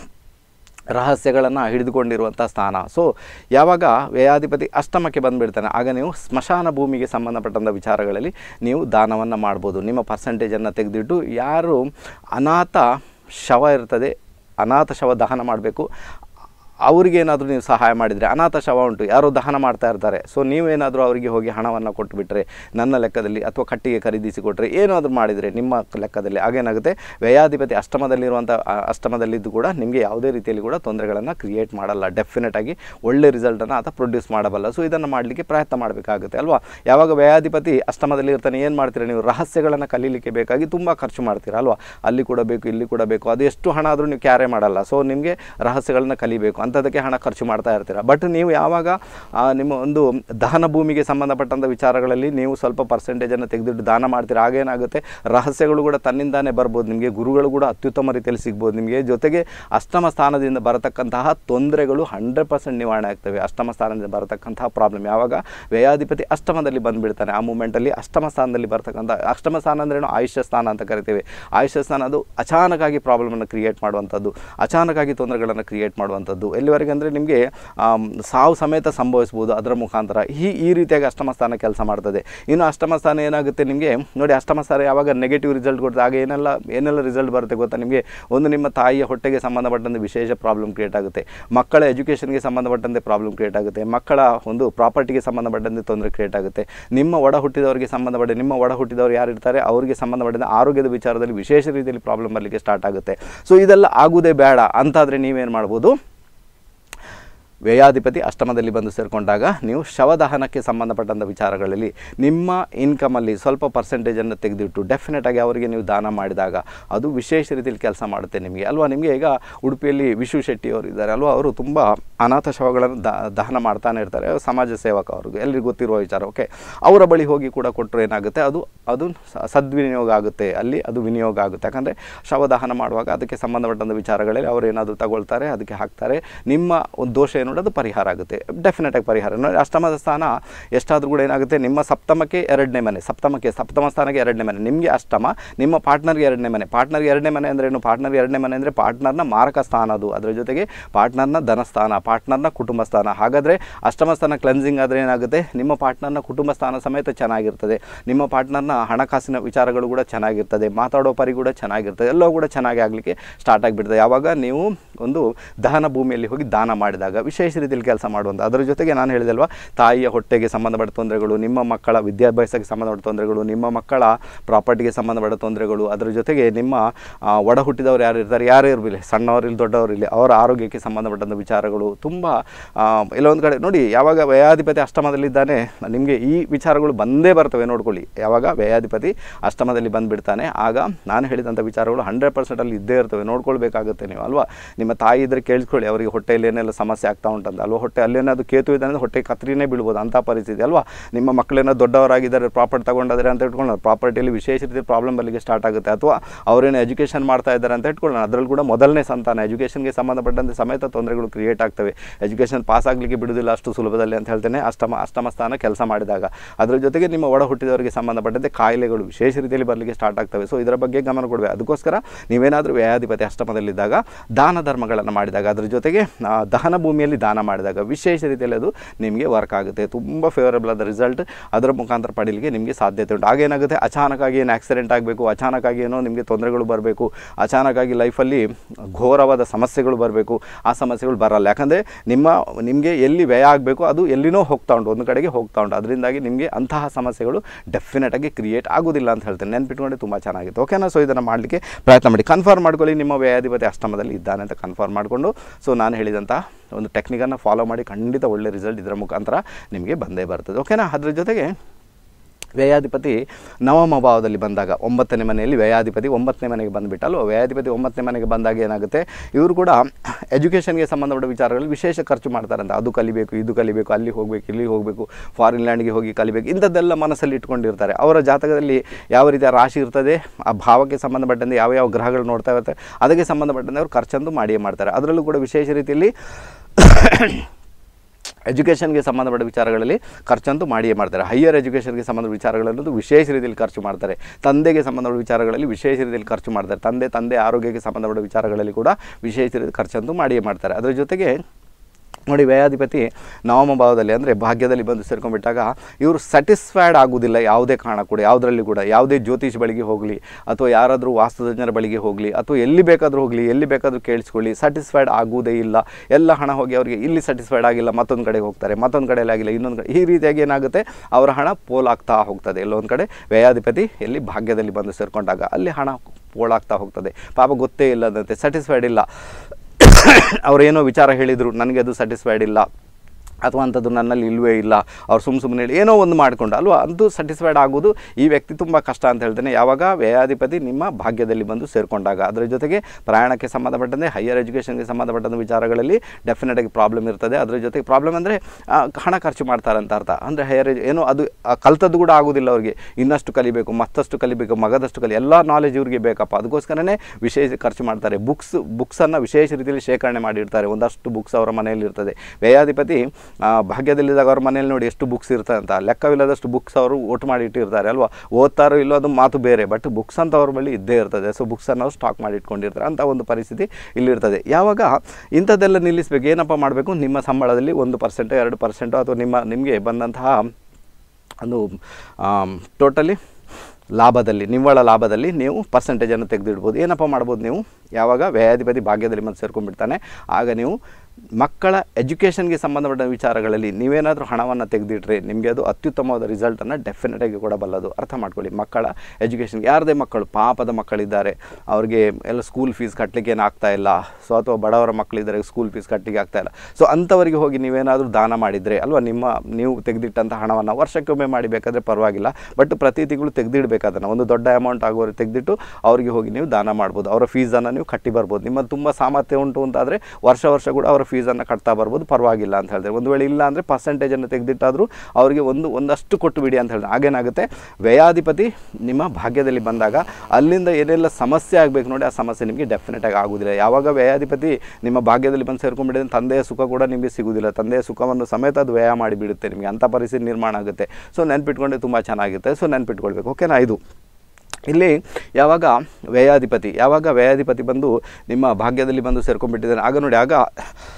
ರಹಸ್ಯಗಳನ್ನು ಹಿಡಿದುಕೊಂಡಿರುವಂಥ ಸ್ಥಾನ ಸೊ ಯಾವಾಗ ವ್ಯಯಾಧಿಪತಿ ಅಷ್ಟಮಕ್ಕೆ ಬಂದುಬಿಡ್ತಾನೆ ಆಗ ನೀವು ಸ್ಮಶಾನ ಭೂಮಿಗೆ ಸಂಬಂಧಪಟ್ಟಂಥ ವಿಚಾರಗಳಲ್ಲಿ ನೀವು ದಾನವನ್ನು ಮಾಡ್ಬೋದು ನಿಮ್ಮ ಪರ್ಸೆಂಟೇಜನ್ನು ತೆಗೆದಿಟ್ಟು ಯಾರು ಅನಾಥ ಶವ ಇರ್ತದೆ ಅನಾಥ ಶವ ದಹನ ಮಾಡಬೇಕು ಅವ್ರಿಗೇನಾದರೂ ನೀವು ಸಹಾಯ ಮಾಡಿದರೆ ಅನಾಥ ಶವ ಉಂಟು ಯಾರೋ ದಹನ ಮಾಡ್ತಾ ಇರ್ತಾರೆ ಸೊ ನೀವೇನಾದರೂ ಅವರಿಗೆ ಹೋಗಿ ಹಣವನ್ನು ಕೊಟ್ಟುಬಿಟ್ರೆ ನನ್ನ ಲೆಕ್ಕದಲ್ಲಿ ಅಥವಾ ಕಟ್ಟಿಗೆ ಖರೀದಿಸಿ ಕೊಟ್ಟರೆ ಏನಾದರೂ ಮಾಡಿದರೆ ನಿಮ್ಮ ಲೆಕ್ಕದಲ್ಲಿ ಆಗೇನಾಗುತ್ತೆ ವ್ಯಯಾಧಿಪತಿ ಅಷ್ಟಮದಲ್ಲಿರುವಂಥ ಆ, ಅಷ್ಟಮದಲ್ಲಿದ್ದು ಕೂಡ ನಿಮಗೆ ಯಾವುದೇ ರೀತಿಯಲ್ಲಿ ಕೂಡ ತೊಂದರೆಗಳನ್ನು ಕ್ರಿಯೇಟ್ ಮಾಡಲ್ಲ ಡೆಫಿನೆಟ್ ಆಗಿ ಒಳ್ಳೆ ರಿಸಲ್ಟನ್ನು ಆತ ಪ್ರೊಡ್ಯೂಸ್ ಮಾಡಬಲ್ಲ ಸೊ ಇದನ್ನು ಮಾಡಲಿಕ್ಕೆ ಪ್ರಯತ್ನ ಮಾಡಬೇಕಾಗುತ್ತೆ ಅಲ್ವಾ ಯಾವಾಗ ವ್ಯಯಾಧಿಪತಿ ಅಷ್ಟಮದಲ್ಲಿ ಇರ್ತಾನೆ ಏನು ಮಾಡ್ತೀರಾ ನೀವು ರಹಸ್ಯಗಳನ್ನು ಕಲೀಲಿಕ್ಕೆ ಬೇಕಾಗಿ ತುಂಬ ಖರ್ಚು ಮಾಡ್ತೀರಾ ಅಲ್ವಾ ಅಲ್ಲಿ ಕೂಡ ಬೇಕು ಇಲ್ಲಿ ಕೂಡ ಬೇಕು ಅದು ಎಷ್ಟು ಹಣ ಆದರೂ ನೀವು ಕ್ಯಾರೆ ಮಾಡಲ್ಲ ಸೊ ನಿಮಗೆ ರಹಸ್ಯಗಳನ್ನ ಕಲಿಬೇಕು ಅಂಥದ್ದಕ್ಕೆ ಹಣ ಖರ್ಚು ಮಾಡ್ತಾ ಇರ್ತೀರ ಬಟ್ ನೀವು ಯಾವಾಗ ಆ, ನಿಮ್ಮ ಒಂದು ದಹನ ಭೂಮಿಗೆ ಸಂಬಂಧಪಟ್ಟಂಥ ವಿಚಾರಗಳಲ್ಲಿ ನೀವು ಸ್ವಲ್ಪ ಪರ್ಸೆಂಟೇಜನ್ನು ತೆಗೆದಿಟ್ಟು ದಾನ ಮಾಡ್ತೀರ ಆಗೇನಾಗುತ್ತೆ ರಹಸ್ಯಗಳು ಕೂಡ ತನ್ನಿಂದಾನೇ ಬರ್ಬೋದು ನಿಮಗೆ ಗುರುಗಳು ಕೂಡ ಅತ್ಯುತ್ತಮ ರೀತಿಯಲ್ಲಿ ಸಿಗ್ಬೋದು ನಿಮಗೆ ಜೊತೆಗೆ ಅಷ್ಟಮ ಸ್ಥಾನದಿಂದ ಬರತಕ್ಕಂತಹ ತೊಂದರೆಗಳು ಹಂಡ್ರೆಡ್ ಪರ್ಸೆಂಟ್ ನಿವಾರಣೆ ಆಗ್ತವೆ ಅಷ್ಟಮ ಸ್ಥಾನದಿಂದ ಬರತಕ್ಕಂತಹ ಪ್ರಾಬ್ಲಮ್ ಯಾವಾಗ ವ್ಯಯಾಧಿಪತಿ ಅಷ್ಟಮದಲ್ಲಿ ಬಂದುಬಿಡ್ತಾನೆ ಆ ಮೂಮೆಂಟಲ್ಲಿ ಅಷ್ಟಮ ಸ್ಥಾನದಲ್ಲಿ ಬರ್ತಕ್ಕಂಥ ಅಷ್ಟಮ ಸ್ಥಾನ ಅಂದ್ರೇನು ಆಯುಷ್ಯ ಸ್ಥಾನ ಅಂತ ಕರಿತೇವೆ ಆಯುಷ್ಯ ಸ್ಥಾನ ಅದು ಅಚಾನಕ್ಕಾಗಿ ಪ್ರಾಬ್ಲಮನ್ನು ಕ್ರಿಯೇಟ್ ಮಾಡುವಂಥದ್ದು ಅಚಾನಕ್ಕಾಗಿ ತೊಂದರೆಗಳನ್ನು ಕ್ರಿಯೇಟ್ ಮಾಡುವಂಥದ್ದು ಎಲ್ಲಿವರೆಗೆ ಅಂದರೆ ನಿಮಗೆ ಆಮ್, ಸಾವು ಸಮೇತ ಸಂಭವಿಸ್ಬೋದು ಅದರ ಮುಖಾಂತರ ಈ ಈ ರೀತಿಯಾಗಿ ಅಷ್ಟಮ ಸ್ಥಾನ ಕೆಲಸ ಮಾಡ್ತದೆ ಇನ್ನು ಅಷ್ಟಮ ಸ್ಥಾನ ಏನಾಗುತ್ತೆ ನಿಮಗೆ ನೋಡಿ ಅಷ್ಟಮ ಸ್ಥಾನ ಯಾವಾಗ ನೆಗೆಟಿವ್ ರಿಸಲ್ಟ್ ಕೊಡ್ತದೆ ಆಗ ಏನೆಲ್ಲ ಏನೆಲ್ಲ ರಿಸಲ್ಟ್ ಬರುತ್ತೆ ಗೊತ್ತಾ ನಿಮಗೆ ಒಂದು ನಿಮ್ಮ ತಾಯಿಯ ಹೊಟ್ಟೆಗೆ ಸಂಬಂಧಪಟ್ಟಂತೆ ವಿಶೇಷ ಪ್ರಾಬ್ಲಮ್ ಕ್ರಿಯೇಟ್ ಆಗುತ್ತೆ ಮಕ್ಕಳ ಎಜುಕೇಷನ್ಗೆ ಸಂಬಂಧಪಟ್ಟಂತೆ ಪ್ರಾಬ್ಲಮ್ ಕ್ರಿಯೇಟ್ ಆಗುತ್ತೆ ಮಕ್ಕಳ ಒಂದು ಪ್ರಾಪರ್ಟಿಗೆ ಸಂಬಂಧಪಟ್ಟಂತೆ ತೊಂದರೆ ಕ್ರಿಯೇಟ್ ಆಗುತ್ತೆ ನಿಮ್ಮ ಒಡ ಹುಟ್ಟಿದವರಿಗೆ ಸಂಬಂಧಪಟ್ಟ ನಿಮ್ಮ ಒಡ ಹುಟ್ಟಿದವರು ಯಾರು ಇರ್ತಾರೆ ಅವರಿಗೆ ಸಂಬಂಧಪಟ್ಟಂತೆ ಆರೋಗ್ಯದ ವಿಚಾರದಲ್ಲಿ ವಿಶೇಷ ರೀತಿಯಲ್ಲಿ ಪ್ರಾಬ್ಲಮ್ ಬರಲಿಕ್ಕೆ ಸ್ಟಾರ್ಟ್ ಆಗುತ್ತೆ ಸೊ ಇದೆಲ್ಲ ಆಗುವುದೇ ಬೇಡ ಅಂತಾದರೆ ನೀವೇನು ಮಾಡ್ಬೋದು ವ್ಯಯಾಧಿಪತಿ ಅಷ್ಟಮದಲ್ಲಿ ಬಂದು ಸೇರಿಕೊಂಡಾಗ ನೀವು ಶವದಹನಕ್ಕೆ ಸಂಬಂಧಪಟ್ಟಂಥ ವಿಚಾರಗಳಲ್ಲಿ ನಿಮ್ಮ ಇನ್ಕಮಲ್ಲಿ ಸ್ವಲ್ಪ ಪರ್ಸೆಂಟೇಜನ್ನು ತೆಗೆದಿಟ್ಟು ಡೆಫಿನೆಟಾಗಿ ಅವರಿಗೆ ನೀವು ದಾನ ಮಾಡಿದಾಗ ಅದು ವಿಶೇಷ ರೀತಿಯಲ್ಲಿ ಕೆಲಸ ಮಾಡುತ್ತೆ ನಿಮಗೆ ಅಲ್ವಾ ನಿಮಗೆ ಈಗ ಉಡುಪಿಯಲ್ಲಿ ವಿಶು ಶೆಟ್ಟಿ ಅವರು ಇದ್ದಾರೆ ಅಲ್ವಾ ಅವರು ತುಂಬ ಅನಾಥ ಶವಗಳನ್ನು ದ ದಹನ ಮಾಡ್ತಾನೆ ಇರ್ತಾರೆ ಸಮಾಜ ಸೇವಕ ಅವ್ರಿಗೆ ಎಲ್ರಿಗೂ ಗೊತ್ತಿರುವ ವಿಚಾರ ಓಕೆ ಅವರ ಬಳಿ ಹೋಗಿ ಕೂಡ ಕೊಟ್ಟರು ಏನಾಗುತ್ತೆ ಅದು ಅದು ಸ- ಸದ್ವಿನಿಯೋಗ ಆಗುತ್ತೆ ಅಲ್ಲಿ ಅದು ವಿನಿಯೋಗ ಆಗುತ್ತೆ ಯಾಕಂದರೆ ಶವದಹನ ಮಾಡುವಾಗ ಅದಕ್ಕೆ ಸಂಬಂಧಪಟ್ಟಂಥ ವಿಚಾರಗಳಲ್ಲಿ ಅವರು ಏನಾದರೂ ತಗೊಳ್ತಾರೆ ಅದಕ್ಕೆ ಹಾಕ್ತಾರೆ ನಿಮ್ಮ ಒಂದು ದೋಷ ಏನು ಅದು ಪರಿಹಾರ ಆಗುತ್ತೆ ಡೆಫಿನೆಟಾಗಿ ಪರಿಹಾರ ನೋಡಿ ಅಷ್ಟಮದ ಸ್ಥಾನ ಎಷ್ಟಾದರೂ ಕೂಡ ಏನಾಗುತ್ತೆ ನಿಮ್ಮ ಸಪ್ತಮಕ್ಕೆ ಎರಡನೇ ಮನೆ ಸಪ್ತಮಕ್ಕೆ ಸಪ್ತಮ ಸ್ಥಾನಕ್ಕೆ ಎರಡನೇ ಮನೆ ನಿಮಗೆ ಅಷ್ಟಮ ನಿಮ್ಮ ಪಾರ್ಟ್ನರ್ಗೆ ಎರಡನೇ ಮನೆ ಪಾರ್ಟ್ನರ್ಗೆ ಎರಡನೇ ಮನೆ ಅಂದರೆ ಏನು ಪಾರ್ಟ್ನರ್ಗೆ ಎರಡನೇ ಮನೆ ಅಂದರೆ ಪಾರ್ಟ್ನರ್ನ ಮಾರಕ ಸ್ಥಾನ ಅದು ಅದರ ಜೊತೆಗೆ ಪಾರ್ಟ್ನರ್ನ ಧನಸ್ಥಾನ ಪಾರ್ಟ್ನರ್ನ ಕುಟುಂಬ ಸ್ಥಾನ ಹಾಗಾದರೆ ಅಷ್ಟಮ ಸ್ಥಾನ ಕ್ಲೆನ್ಸಿಂಗ್ ಆದರೆ ಏನಾಗುತ್ತೆ ನಿಮ್ಮ ಪಾರ್ಟ್ನರ್ನ ಕುಟುಂಬ ಸ್ಥಾನ ಸಮೇತ ಚೆನ್ನಾಗಿರ್ತದೆ ನಿಮ್ಮ ಪಾರ್ಟ್ನರ್ನ ಹಣಕಾಸಿನ ವಿಚಾರಗಳು ಕೂಡ ಚೆನ್ನಾಗಿರ್ತದೆ ಮಾತಾಡೋ ಪರಿ ಕೂಡ ಚೆನ್ನಾಗಿರ್ತದೆ ಎಲ್ಲವೂ ಕೂಡ ಚೆನ್ನಾಗಿ ಆಗಲಿಕ್ಕೆ ಸ್ಟಾರ್ಟ್ ಆಗಿಬಿಡ್ತದೆ ಯಾವಾಗ ನೀವು ಒಂದು ದಹನ ಭೂಮಿಯಲ್ಲಿ ಹೋಗಿ ದಾನ ಮಾಡಿದಾಗ ವಿಶೇಷ ರೀತಿಯಲ್ಲಿ ಕೆಲಸ ಮಾಡುವಂಥ ಅದರ ಜೊತೆಗೆ ನಾನು ಹೇಳಿದಲ್ವಾ ತಾಯಿಯ ಹೊಟ್ಟೆಗೆ ಸಂಬಂಧಪಟ್ಟ ತೊಂದರೆಗಳು ನಿಮ್ಮ ಮಕ್ಕಳ ವಿದ್ಯಾಭ್ಯಾಸಕ್ಕೆ ಸಂಬಂಧಪಟ್ಟ ತೊಂದರೆಗಳು ನಿಮ್ಮ ಮಕ್ಕಳ ಪ್ರಾಪರ್ಟಿಗೆ ಸಂಬಂಧಪಟ್ಟ ತೊಂದರೆಗಳು ಅದರ ಜೊತೆಗೆ ನಿಮ್ಮ ಆ, ಒಡ ಹುಟ್ಟಿದವರು ಯಾರು ಇರ್ತಾರೆ ಯಾರೇ ಇರಲಿ ಸಣ್ಣವರಿಲ್ಲ ದೊಡ್ಡವರಿಲ್ಲ ಅವರ ಆರೋಗ್ಯಕ್ಕೆ ಸಂಬಂಧಪಟ್ಟಂಥ ವಿಚಾರಗಳು ತುಂಬ ಎಲ್ಲೊಂದು ಕಡೆ ನೋಡಿ ಯಾವಾಗ ವ್ಯಯಾಧಿಪತಿ ಅಷ್ಟಮದಲ್ಲಿದ್ದಾನೆ ನಿಮಗೆ ಈ ವಿಚಾರಗಳು ಬಂದೇ ಬರ್ತವೆ ನೋಡ್ಕೊಳ್ಳಿ ಯಾವಾಗ ವ್ಯಯಾಧಿಪತಿ ಅಷ್ಟಮದಲ್ಲಿ ಬಂದುಬಿಡ್ತಾನೆ ಆಗ ನಾನು ಹೇಳಿದಂಥ ವಿಚಾರಗಳು ಹಂಡ್ರೆಡ್ ಪರ್ಸೆಂಟಲ್ಲಿ ಇದ್ದೇ ಇರ್ತವೆ ನೋಡ್ಕೊಳ್ಬೇಕಾಗುತ್ತೆ ನೀವು ಅಲ್ವಾ ನಿಮ್ಮ ತಾಯಿ ಇದ್ರೆ ಕೇಳಿಸ್ಕೊಳ್ಳಿ ಅವರಿಗೆ ಹೊಟ್ಟೆಯಲ್ಲಿ ಏನೆಲ್ಲ ಸಮಸ್ಯೆ ಆಗ್ತಾ ಉಂಟಂತ ಅಲ್ವಾ ಹೊಟ್ಟೆ ಅಲ್ಲೇನಾದ್ರು ಕೇತು ಇದೆ ಅಂದರೆ ಹೊಟ್ಟೆ ಕತ್ರಿನೇ ಬೀಳ್ಬೋದು ಅಂಥ ಪರಿಸ್ಥಿತಿ ಅಲ್ವಾ ನಿಮ್ಮ ಮಕ್ಕಳೇನೋ ದೊಡ್ಡವರಾಗಿದ್ದಾರೆ ಪ್ರಾಪರ್ಟಿ ತಗೊಂಡಿದ್ದಾರೆ ಅಂತ ಇಟ್ಕೊಳ್ಳೋಣ ಪ್ರಾಪರ್ಟಿಯಲ್ಲಿ ವಿಶೇಷ ರೀತಿ ಪ್ರಾಬ್ಲಮ್ ಬರಲಿಕ್ಕೆ ಸ್ಟಾರ್ಟ್ ಆಗುತ್ತೆ ಅಥವಾ ಅವರೇನು ಎಜುಕೇಷನ್ ಮಾಡ್ತಾ ಇದ್ದಾರೆ ಅಂತ ಇಟ್ಕೊಳ್ಳೋಣ ಅದರಲ್ಲಿ ಕೂಡ ಮೊದಲನೇ ಸಂತಾನ ಎಜುಕೇಷನ್ಗೆ ಸಂಬಂಧಪಟ್ಟಂತೆ ಸಮೇತ ತೊಂದರೆಗಳು ಕ್ರಿಯೇಟ್ ಆಗ್ತವೆ ಎಜುಕೇಷನ್ ಪಾಸ್ ಆಗಲಿಕ್ಕೆ ಬಿಡುವುದಿಲ್ಲ ಅಷ್ಟು ಸುಲಭದಲ್ಲಿ ಅಂತ ಹೇಳ್ತೇನೆ ಅಷ್ಟಮ ಅಷ್ಟಮ ಸ್ಥಾನ ಕೆಲಸ ಮಾಡಿದಾಗ ಅದರ ಜೊತೆಗೆ ನಿಮ್ಮ ಒಡ ಹುಟ್ಟಿದವರಿಗೆ ಸಂಬಂಧಪಟ್ಟಂತೆ ಕಾಯಿಲೆಗಳು ವಿಶೇಷ ರೀತಿಯಲ್ಲಿ ಬರಲಿಕ್ಕೆ ಸ್ಟಾರ್ಟ್ ಆಗ್ತವೆ ಸೊ ಇದರ ಬಗ್ಗೆ ಗಮನ ಕೊಡಬೇಕು ಅದಕ್ಕೋಸ್ಕರ ನೀವೇನಾದರೂ ವ್ಯಾಯಾಧಿಪತಿ ಅಷ್ಟಮದಲ್ಲಿದ್ದಾಗ ದಾನ ಧರ್ಮಗಳನ್ನು ಮಾಡಿದಾಗ ಅದರ ಜೊತೆಗೆ ಆ, ದಹನ ಭೂಮಿಯಲ್ಲಿ ದಾನ ಮಾಡಿದಾಗ ವಿಶೇಷ ರೀತಿಯಲ್ಲಿ ಅದು ನಿಮಗೆ ವರ್ಕ್ ಆಗುತ್ತೆ ತುಂಬ ಫೇವರಬಲ್ ಆದ ರಿಸಲ್ಟ್ ಅದರ ಮುಖಾಂತರ ಪಡೀಲಿಕ್ಕೆ ನಿಮಗೆ ಸಾಧ್ಯತೆ ಉಂಟು ಆಗೇನಾಗುತ್ತೆ ಅಚಾನಕ್ಕಾಗಿ ಏನು ಆಕ್ಸಿಡೆಂಟ್ ಆಗಬೇಕು ಅಚಾನಕ್ಕಾಗಿ ಏನೋ ನಿಮಗೆ ತೊಂದರೆಗಳು ಬರಬೇಕು ಅಚಾನಕ್ಕಾಗಿ ಲೈಫಲ್ಲಿ ಘೋರವಾದ ಸಮಸ್ಯೆಗಳು ಬರಬೇಕು ಆ ಸಮಸ್ಯೆಗಳು ಬರಲ್ಲ ಯಾಕಂದರೆ ನಿಮ್ಮ ನಿಮಗೆ ಎಲ್ಲಿ ವ್ಯಯ ಆಗಬೇಕು ಅದು ಎಲ್ಲಿನೋ ಹೋಗ್ತಾ ಉಂಟು ಒಂದು ಕಡೆಗೆ ಹೋಗ್ತಾ ಉಂಟು ಅದರಿಂದಾಗಿ ನಿಮಗೆ ಅಂತಹ ಸಮಸ್ಯೆಗಳು ಡೆಫಿನೆಟಾಗಿ ಕ್ರಿಯೇಟ್ ಆಗೋದಿಲ್ಲ ಅಂತ ಹೇಳ್ತೇನೆ ನೆನ್ಪಿಟ್ಕೊಂಡು ತುಂಬ ಚೆನ್ನಾಗಿತ್ತು ಓಕೆನಾ ಸೊ ಇದನ್ನು ಮಾಡಲಿಕ್ಕೆ ಪ್ರಯತ್ನ ಮಾಡಿ ಕನ್ಫರ್ಮ್ ಮಾಡ್ಕೊಳ್ಳಿ ನಿಮ್ಮ ವ್ಯಾಯಾಧಿಪತಿ ಅಷ್ಟಮದಲ್ಲಿ ಇದ್ದಾನೆ ಅಂತ ಕನ್ಫರ್ಮ್ ಮಾಡಿಕೊಂಡು ಸೊ ನಾನು ಹೇಳಿದಂಥ ಒಂದು ಟೆಕ್ನಿಕನ್ನು ಫಾಲೋ ಮಾಡಿ ಖಂಡಿತ ಒಳ್ಳೆ ರಿಸಲ್ಟ್ ಇದರ ಮುಖಾಂತರ ನಿಮಗೆ ಬಂದೇ ಬರ್ತದೆ ಓಕೆನಾ ಅದ್ರ ಜೊತೆಗೆ ವ್ಯಯಾಧಿಪತಿ ನವಮ ಭಾವದಲ್ಲಿ ಬಂದಾಗ ಒಂಬತ್ತನೇ ಮನೆಯಲ್ಲಿ ವ್ಯಯಾಧಿಪತಿ ಒಂಬತ್ತನೇ ಮನೆಗೆ ಬಂದುಬಿಟ್ಟಲ್ಲ ವ್ಯಯಾಧಿಪತಿ ಒಂಬತ್ತನೇ ಮನೆಗೆ ಬಂದಾಗ ಏನಾಗುತ್ತೆ ಇವರು ಕೂಡ ಎಜುಕೇಷನ್ಗೆ ಸಂಬಂಧಪಟ್ಟ ವಿಚಾರಗಳಲ್ಲಿ ವಿಶೇಷ ಖರ್ಚು ಮಾಡ್ತಾರಂತ ಅದು ಕಲಿಬೇಕು ಇದು ಕಲಿಬೇಕು ಅಲ್ಲಿ ಹೋಗಬೇಕು ಇಲ್ಲಿ ಹೋಗಬೇಕು ಫಾರಿನ್ ಲ್ಯಾಂಡ್ಗೆ ಹೋಗಿ ಕಲಿಬೇಕು ಇಂಥದ್ದೆಲ್ಲ ಮನಸ್ಸಲ್ಲಿ ಇಟ್ಕೊಂಡಿರ್ತಾರೆ ಅವರ ಜಾತಕದಲ್ಲಿ ಯಾವ ರೀತಿಯ ರಾಶಿ ಇರ್ತದೆ ಆ ಭಾವಕ್ಕೆ ಸಂಬಂಧಪಟ್ಟಂತೆ ಯಾವ ಯಾವ ಗ್ರಹಗಳು ನೋಡ್ತಾ ಇರ್ತಾರೆ ಅದಕ್ಕೆ ಸಂಬಂಧಪಟ್ಟಂತೆ ಅವರು ಖರ್ಚಂದು ಮಾಡಿಯೇ ಮಾಡ್ತಾರೆ ಅದರಲ್ಲೂ ಕೂಡ ವಿಶೇಷ ರೀತಿಯಲ್ಲಿ ಎಜುಕೇಷನ್ಗೆ ಸಂಬಂಧಪಟ್ಟ ವಿಚಾರಗಳಲ್ಲಿ ಖರ್ಚಂತೂ ಮಾಡಿಯೇ ಮಾಡ್ತಾರೆ ಹೈಯರ್ ಎಜುಕೇಷನ್ಗೆ ಸಂಬಂಧ ವಿಚಾರಗಳನ್ನದು ವಿಶೇಷ ರೀತಿಯಲ್ಲಿ ಖರ್ಚು ಮಾಡ್ತಾರೆ ತಂದೆಗೆ ಸಂಬಂಧಪಟ್ಟ ವಿಚಾರಗಳಲ್ಲಿ ವಿಶೇಷ ರೀತಿಯಲ್ಲಿ ಖರ್ಚು ಮಾಡ್ತಾರೆ ತಂದೆ ತಂದೆ ಆರೋಗ್ಯಕ್ಕೆ ಸಂಬಂಧಪಟ್ಟ ವಿಚಾರಗಳಲ್ಲಿ ಕೂಡ ವಿಶೇಷ ರೀತಿ ಖರ್ಚಂತೂ ಮಾಡಿಯೇ ಮಾಡ್ತಾರೆ ಅದರ ಜೊತೆಗೆ ನೋಡಿ ವ್ಯಯಾಧಿಪತಿ ನವಮ ಭಾವದಲ್ಲಿ ಅಂದರೆ ಭಾಗ್ಯದಲ್ಲಿ ಬಂದು ಸೇರ್ಕೊಂಡ್ಬಿಟ್ಟಾಗ ಇವರು ಸ್ಯಾಟಿಸ್ಫೈಡ್ ಆಗೋದಿಲ್ಲ ಯಾವುದೇ ಕಾರಣ ಕೂಡ ಯಾವುದರಲ್ಲಿ ಕೂಡ ಯಾವುದೇ ಜ್ಯೋತಿಷ್ ಬಳಿಗೆ ಹೋಗಲಿ ಅಥವಾ ಯಾರಾದರೂ ವಾಸ್ತುತಜ್ಞರ ಬಳಿಗೆ ಹೋಗಲಿ ಅಥವಾ ಎಲ್ಲಿ ಬೇಕಾದರೂ ಹೋಗಲಿ ಎಲ್ಲಿ ಬೇಕಾದರೂ ಕೇಳಿಸ್ಕೊಳ್ಳಿ ಸ್ಯಾಟಿಸ್ಫೈಡ್ ಆಗುವುದೇ ಇಲ್ಲ ಎಲ್ಲ ಹಣ ಹೋಗಿ ಅವರಿಗೆ ಇಲ್ಲಿ ಸ್ಯಾಟಿಸ್ಫೈಡ್ ಆಗಿಲ್ಲ ಮತ್ತೊಂದು ಕಡೆಗೆ ಹೋಗ್ತಾರೆ ಮತ್ತೊಂದು ಕಡೆಯಲ್ಲಿ ಆಗಿಲ್ಲ ಇನ್ನೊಂದು ಕಡೆ ಈ ರೀತಿಯಾಗಿ ಏನಾಗುತ್ತೆ ಅವರ ಹಣ ಪೋಲಾಗ್ತಾ ಹೋಗ್ತದೆ ಎಲ್ಲೊಂದು ಕಡೆ ವ್ಯಯಾಧಿಪತಿ ಎಲ್ಲಿ ಭಾಗ್ಯದಲ್ಲಿ ಬಂದು ಸೇರಿಕೊಂಡಾಗ ಅಲ್ಲಿ ಹಣ ಪೋಲಾಗ್ತಾ ಹೋಗ್ತದೆ ಪಾಪ ಗೊತ್ತೇ ಇಲ್ಲದಂತೆ ಸ್ಯಾಟಿಸ್ಫೈಡ್ ಇಲ್ಲ ಅವರೇನೋ ವಿಚಾರ ಹೇಳಿದರು ನನಗೆ ಅದು ಸ್ಯಾಟಿಸ್ಫೈಡ್ ಇಲ್ಲ ಅಥವಾ ಅಂಥದ್ದು ನನ್ನಲ್ಲಿ ಇಲ್ಲವೇ ಇಲ್ಲ ಅವ್ರು ಸುಮ್ಮ ಸುಮ್ಮನೆ ಹೇಳಿ ಏನೋ ಒಂದು ಮಾಡಿಕೊಂಡು ಅಲ್ವಾ ಅಂತೂ ಸ್ಯಾಟಿಸ್ಫೈಡ್ ಆಗೋದು ಈ ವ್ಯಕ್ತಿ ತುಂಬ ಕಷ್ಟ ಅಂತ ಹೇಳ್ತೇನೆ ಯಾವಾಗ ವ್ಯಯಾಧಿಪತಿ ನಿಮ್ಮ ಭಾಗ್ಯದಲ್ಲಿ ಬಂದು ಸೇರಿಕೊಂಡಾಗ ಅದರ ಜೊತೆಗೆ ಪ್ರಯಾಣಕ್ಕೆ ಸಂಬಂಧಪಟ್ಟಂತೆ ಹೈಯರ್ ಎಜುಕೇಷನ್ಗೆ ಸಂಬಂಧಪಟ್ಟಂಥ ವಿಚಾರಗಳಲ್ಲಿ ಡೆಫಿನೆಟಾಗಿ ಪ್ರಾಬ್ಲಮ್ ಇರ್ತದೆ ಅದರ ಜೊತೆಗೆ ಪ್ರಾಬ್ಲಮ್ ಅಂದರೆ ಹಣ ಖರ್ಚು ಮಾಡ್ತಾರೆ ಅಂತ ಅರ್ಥ ಅಂದರೆ ಹೈಯರ್ ಏನೋ ಅದು ಆ ಕಲ್ತದ್ದು ಕೂಡ ಆಗೋದಿಲ್ಲ ಅವ್ರಿಗೆ ಇನ್ನಷ್ಟು ಕಲಿಬೇಕು ಮತ್ತಷ್ಟು ಕಲಿಬೇಕು ಮಗದಷ್ಟು ಕಲಿ ಎಲ್ಲ ನಾಲೆಜ್ ಇವ್ರಿಗೆ ಬೇಕಪ್ಪ ಅದಕ್ಕೋಸ್ಕರನೇ ವಿಶೇಷ ಖರ್ಚು ಮಾಡ್ತಾರೆ ಬುಕ್ಸ್ ಬುಕ್ಸನ್ನು ವಿಶೇಷ ರೀತಿಯಲ್ಲಿ ಶೇಖರಣೆ ಮಾಡಿರ್ತಾರೆ ಒಂದಷ್ಟು ಬುಕ್ಸ್ ಅವರ ಮನೆಯಲ್ಲಿ ಇರ್ತದೆ ವ್ಯಯಾಧಿಪತಿ ಆ, ಭಾಗ್ಯದಲ್ಲಿದ್ದಾಗ ಅವ್ರ ಮನೇಲಿ ನೋಡಿ ಎಷ್ಟು ಬುಕ್ಸ್ ಇರ್ತದೆ ಅಂತ ಲೆಕ್ಕವಿಲ್ಲದಷ್ಟು ಬುಕ್ಸ್ ಅವರು ಒಟ್ಟು ಮಾಡಿ ಇಟ್ಟಿರ್ತಾರೆ ಅಲ್ವಾ ಓದ್ತಾರೋ ಇಲ್ಲೋ ಅದು ಮಾತು ಬೇರೆ ಬಟ್ ಬುಕ್ಸ್ ಅಂತ ಅವ್ರ ಬಳಿ ಇದ್ದೇ ಇರ್ತದೆ ಸೊ ಬುಕ್ಸನ್ನು ಅವ್ರು ಸ್ಟಾಕ್ ಮಾಡಿ ಇಟ್ಕೊಂಡಿರ್ತಾರೆ ಅಂತ ಒಂದು ಪರಿಸ್ಥಿತಿ ಇಲ್ಲಿರ್ತದೆ ಯಾವಾಗ ಇಂಥದ್ದೆಲ್ಲ ನಿಲ್ಲಿಸಬೇಕು ಏನಪ್ಪ ಮಾಡಬೇಕು ನಿಮ್ಮ ಸಂಬಳದಲ್ಲಿ ಒಂದು ಪರ್ಸೆಂಟು ಎರಡು ಪರ್ಸೆಂಟು ಅಥವಾ ನಿಮ್ಮ ನಿಮಗೆ ಬಂದಂತಹ ಒಂದು ಟೋಟಲಿ ಲಾಭದಲ್ಲಿ ನಿವ್ವಳ ಲಾಭದಲ್ಲಿ ನೀವು ಪರ್ಸೆಂಟೇಜನ್ನು ತೆಗೆದಿಡ್ಬೋದು ಏನಪ್ಪ ಮಾಡ್ಬೋದು ನೀವು ಯಾವಾಗ ವ್ಯಾಯಾಧಿಪತಿ ಭಾಗ್ಯದಲ್ಲಿ ಮತ್ತೆ ಸೇರ್ಕೊಂಡ್ಬಿಡ್ತಾನೆ ಆಗ ನೀವು ಮಕ್ಕಳ ಎಜುಕೇಷನ್ಗೆ ಸಂಬಂಧಪಟ್ಟ ವಿಚಾರಗಳಲ್ಲಿ ನೀವೇನಾದರೂ ಹಣವನ್ನು ತೆಗೆದಿಟ್ರೆ ನಿಮಗೆ ಅದು ಅತ್ಯುತ್ತಮವಾದ ರಿಸಲ್ಟನ್ನು ಡೆಫಿನೆಟಾಗಿ ಕೊಡಬಲ್ಲದು ಅರ್ಥ ಮಾಡ್ಕೊಳ್ಳಿ ಮಕ್ಕಳ ಎಜುಕೇಷನ್ಗೆ ಯಾರದೇ ಮಕ್ಕಳು ಪಾಪದ ಮಕ್ಕಳಿದ್ದಾರೆ ಅವ್ರಿಗೆ ಎಲ್ಲ ಸ್ಕೂಲ್ ಫೀಸ್ ಕಟ್ಟಲಿಕ್ಕೆ ಏನು ಆಗ್ತಾ ಇಲ್ಲ ಸೊ ಅಥವಾ ಬಡವರ ಮಕ್ಕಳಿದ್ದಾರೆ ಸ್ಕೂಲ್ ಫೀಸ್ ಕಟ್ಟಲಿಕ್ಕೆ ಆಗ್ತಾ ಇಲ್ಲ ಸೊ ಅಂಥವರಿಗೆ ಹೋಗಿ ನೀವೇನಾದರೂ ದಾನ ಮಾಡಿದರೆ ಅಲ್ವಾ ನಿಮ್ಮ ನೀವು ತೆಗೆದಿಟ್ಟಂಥ ಹಣವನ್ನು ವರ್ಷಕ್ಕೊಮ್ಮೆ ಮಾಡಬೇಕಾದ್ರೆ ಪರವಾಗಿಲ್ಲ ಬಟ್ ಪ್ರತಿ ತಿಂಗಳು ತೆಗೆದಿಡಬೇಕು ಅದನ್ನು ಒಂದು ದೊಡ್ಡ ಅಮೌಂಟ್ ಆಗೋರು ತೆಗೆದಿಟ್ಟು ಅವರಿಗೆ ಹೋಗಿ ನೀವು ದಾನ ಮಾಡ್ಬೋದು ಅವರ ಫೀಸನ್ನು ನೀವು ಕಟ್ಟಿ ಬರ್ಬೋದು ನಿಮ್ಮ ತುಂಬ ಸಾಮರ್ಥ್ಯ ಉಂಟು ಅಂತಾದರೆ ವರ್ಷ ವರ್ಷ ಕೂಡ ಅವರ ಫೀಸನ್ನು ಕಟ್ತಾ ಬರ್ಬೋದು ಪರವಾಗಿಲ್ಲ ಅಂತ ಹೇಳ್ತಾರೆ ಒಂದು ವೇಳೆ ಇಲ್ಲ ಅಂದರೆ ಪರ್ಸೆಂಟೇಜನ್ನು ತೆಗೆದಿಟ್ಟಾದರೂ ಅವರಿಗೆ ಒಂದು ಒಂದಷ್ಟು ಕೊಟ್ಟು ಬಿಡಿ ಅಂತ ಹೇಳಿದ್ರೆ ಆಗೇನಾಗುತ್ತೆ ವ್ಯಯಾಧಿಪತಿ ನಿಮ್ಮ ಭಾಗ್ಯದಲ್ಲಿ ಬಂದಾಗ ಅಲ್ಲಿಂದ ಏನೆಲ್ಲ ಸಮಸ್ಯೆ ಆಗಬೇಕು ನೋಡಿ ಆ ಸಮಸ್ಯೆ ನಿಮಗೆ ಡೆಫಿನೆಟಾಗಿ ಆಗೋದಿಲ್ಲ ಯಾವಾಗ ವ್ಯಯಾಧಿಪತಿ ನಿಮ್ಮ ಭಾಗ್ಯದಲ್ಲಿ ಬಂದು ಸೇರ್ಕೊಂಡ್ಬಿಟ್ಟಿದ್ರೆ ತಂದೆಯ ಸುಖ ಕೂಡ ನಿಮಗೆ ಸಿಗೋದಿಲ್ಲ ತಂದೆಯ ಸುಖವನ್ನು ಸಮೇತ ಅದು ವ್ಯಯ ಮಾಡಿಬಿಡುತ್ತೆ ನಿಮಗೆ ಅಂಥ ಪರಿಸ್ಥಿತಿ ನಿರ್ಮಾಣ ಆಗುತ್ತೆ ಸೊ ನೆನ್ಪಿಟ್ಕೊಂಡೆ ತುಂಬ ಚೆನ್ನಾಗಿರುತ್ತೆ ಸೊ ನೆನ್ಪಿಟ್ಕೊಳ್ಬೇಕು ಓಕೆನಾ ಇದು ಇಲ್ಲಿ ಯಾವಾಗ ವ್ಯಯಾಧಿಪತಿ ಯಾವಾಗ ವ್ಯಯಾಧಿಪತಿ ಬಂದು ನಿಮ್ಮ ಭಾಗ್ಯದಲ್ಲಿ ಬಂದು ಸೇರ್ಕೊಂಡ್ಬಿಟ್ಟಿದ್ದಾನೆ ಆಗ ನೋಡಿ ಆಗ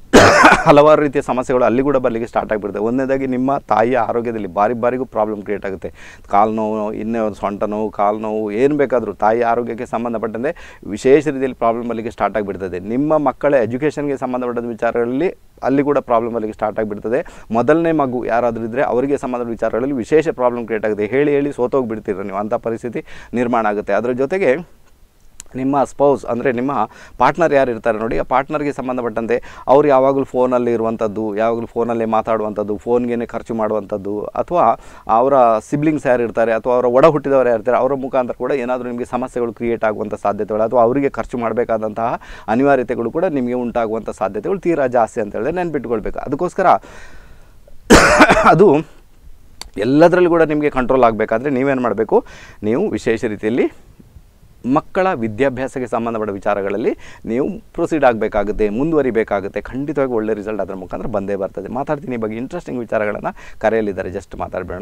ಹಲವಾರು ರೀತಿಯ ಸಮಸ್ಯೆಗಳು ಅಲ್ಲಿ ಕೂಡ ಬರಲಿಕ್ಕೆ ಸ್ಟಾರ್ಟ್ ಆಗಿಬಿಡುತ್ತೆ ಒಂದನೇದಾಗಿ ನಿಮ್ಮ ತಾಯಿಯ ಆರೋಗ್ಯದಲ್ಲಿ ಬಾರಿ ಬಾರಿಗೂ ಪ್ರಾಬ್ಲಮ್ ಕ್ರಿಯೇಟ್ ಆಗುತ್ತೆ ಕಾಲು ನೋವು ಇನ್ನೇ ಒಂದು ಸೊಂಟ ನೋವು ಕಾಲು ನೋವು ಏನು ಬೇಕಾದರೂ ತಾಯಿಯ ಆರೋಗ್ಯಕ್ಕೆ ಸಂಬಂಧಪಟ್ಟಂತೆ ವಿಶೇಷ ರೀತಿಯಲ್ಲಿ ಪ್ರಾಬ್ಲಮ್ ಬರಲಿಕ್ಕೆ ಸ್ಟಾರ್ಟ್ ಆಗಿಬಿಡ್ತದೆ ನಿಮ್ಮ ಮಕ್ಕಳ ಎಜುಕೇಷನ್ಗೆ ಸಂಬಂಧಪಟ್ಟ ವಿಚಾರಗಳಲ್ಲಿ ಅಲ್ಲಿ ಕೂಡ ಪ್ರಾಬ್ಲಮ್ ಬರಲಿಕ್ಕೆ ಸ್ಟಾರ್ಟ್ ಆಗಿಬಿಡ್ತದೆ ಮೊದಲನೇ ಮಗು ಯಾರಾದರೂ ಇದ್ದರೆ ಅವರಿಗೆ ಸಂಬಂಧದ ವಿಚಾರಗಳಲ್ಲಿ ವಿಶೇಷ ಪ್ರಾಬ್ಲಮ್ ಕ್ರಿಯೇಟ್ ಆಗುತ್ತೆ ಹೇಳಿ ಹೇಳಿ ಸೋತೋಗ್ಬಿಡ್ತೀರ ನೀವು ಅಂಥ ಪರಿಸ್ಥಿತಿ ನಿರ್ಮಾಣ ಆಗುತ್ತೆ ಅದರ ಜೊತೆಗೆ ನಿಮ್ಮ ಸ್ಪೌಸ್ ಅಂದರೆ ನಿಮ್ಮ ಪಾರ್ಟ್ನರ್ ಯಾರು ಇರ್ತಾರೆ ನೋಡಿ ಆ ಪಾರ್ಟ್ನರ್ಗೆ ಸಂಬಂಧಪಟ್ಟಂತೆ ಅವ್ರು ಯಾವಾಗಲೂ ಫೋನಲ್ಲಿ ಇರುವಂಥದ್ದು ಯಾವಾಗಲೂ ಫೋನಲ್ಲೇ ಮಾತಾಡುವಂಥದ್ದು ಫೋನ್ಗೆ ಖರ್ಚು ಮಾಡುವಂಥದ್ದು ಅಥವಾ ಅವರ ಸಿಬ್ಲಿಂಗ್ಸ್ ಯಾರು ಇರ್ತಾರೆ ಅಥವಾ ಅವರ ಒಡ ಹುಟ್ಟಿದವರು ಯಾರು ಇರ್ತಾರೆ ಅವರ ಮುಖಾಂತರ ಕೂಡ ಏನಾದರೂ ನಿಮಗೆ ಸಮಸ್ಯೆಗಳು ಕ್ರಿಯೇಟ್ ಆಗುವಂಥ ಸಾಧ್ಯತೆಗಳು ಅಥವಾ ಅವರಿಗೆ ಖರ್ಚು ಮಾಡಬೇಕಾದಂತಹ ಅನಿವಾರ್ಯತೆಗಳು ಕೂಡ ನಿಮಗೆ ಉಂಟಾಗುವಂಥ ಸಾಧ್ಯತೆಗಳು ತೀರಾ ಜಾಸ್ತಿ ಅಂತ ಹೇಳಿದ್ರೆ ನೆನ್ಪಿಟ್ಕೊಳ್ಬೇಕು ಅದಕ್ಕೋಸ್ಕರ ಅದು ಎಲ್ಲದರಲ್ಲೂ ಕೂಡ ನಿಮಗೆ ಕಂಟ್ರೋಲ್ ಆಗಬೇಕಾದ್ರೆ ನೀವೇನು ಮಾಡಬೇಕು ನೀವು ವಿಶೇಷ ರೀತಿಯಲ್ಲಿ ಮಕ್ಕಳ ವಿದ್ಯಾಭ್ಯಾಸಕ್ಕೆ ಸಂಬಂಧಪಟ್ಟ ವಿಚಾರಗಳಲ್ಲಿ ನೀವು ಪ್ರೊಸೀಡ್ ಆಗಬೇಕಾಗುತ್ತೆ ಮುಂದುವರಿಬೇಕಾಗುತ್ತೆ ಖಂಡಿತವಾಗಿ ಒಳ್ಳೆ ರಿಸಲ್ಟ್ ಅದರ ಮುಖಾಂತರ ಬಂದೇ ಬರ್ತದೆ ಮಾತಾಡ್ತೀನಿ ಈ ಬಗ್ಗೆ ಇಂಟ್ರೆಸ್ಟಿಂಗ್ ವಿಚಾರಗಳನ್ನು ಕರೆಯಲಿದ್ದಾರೆ ಜಸ್ಟ್ ಮಾತಾಡಬೇಡ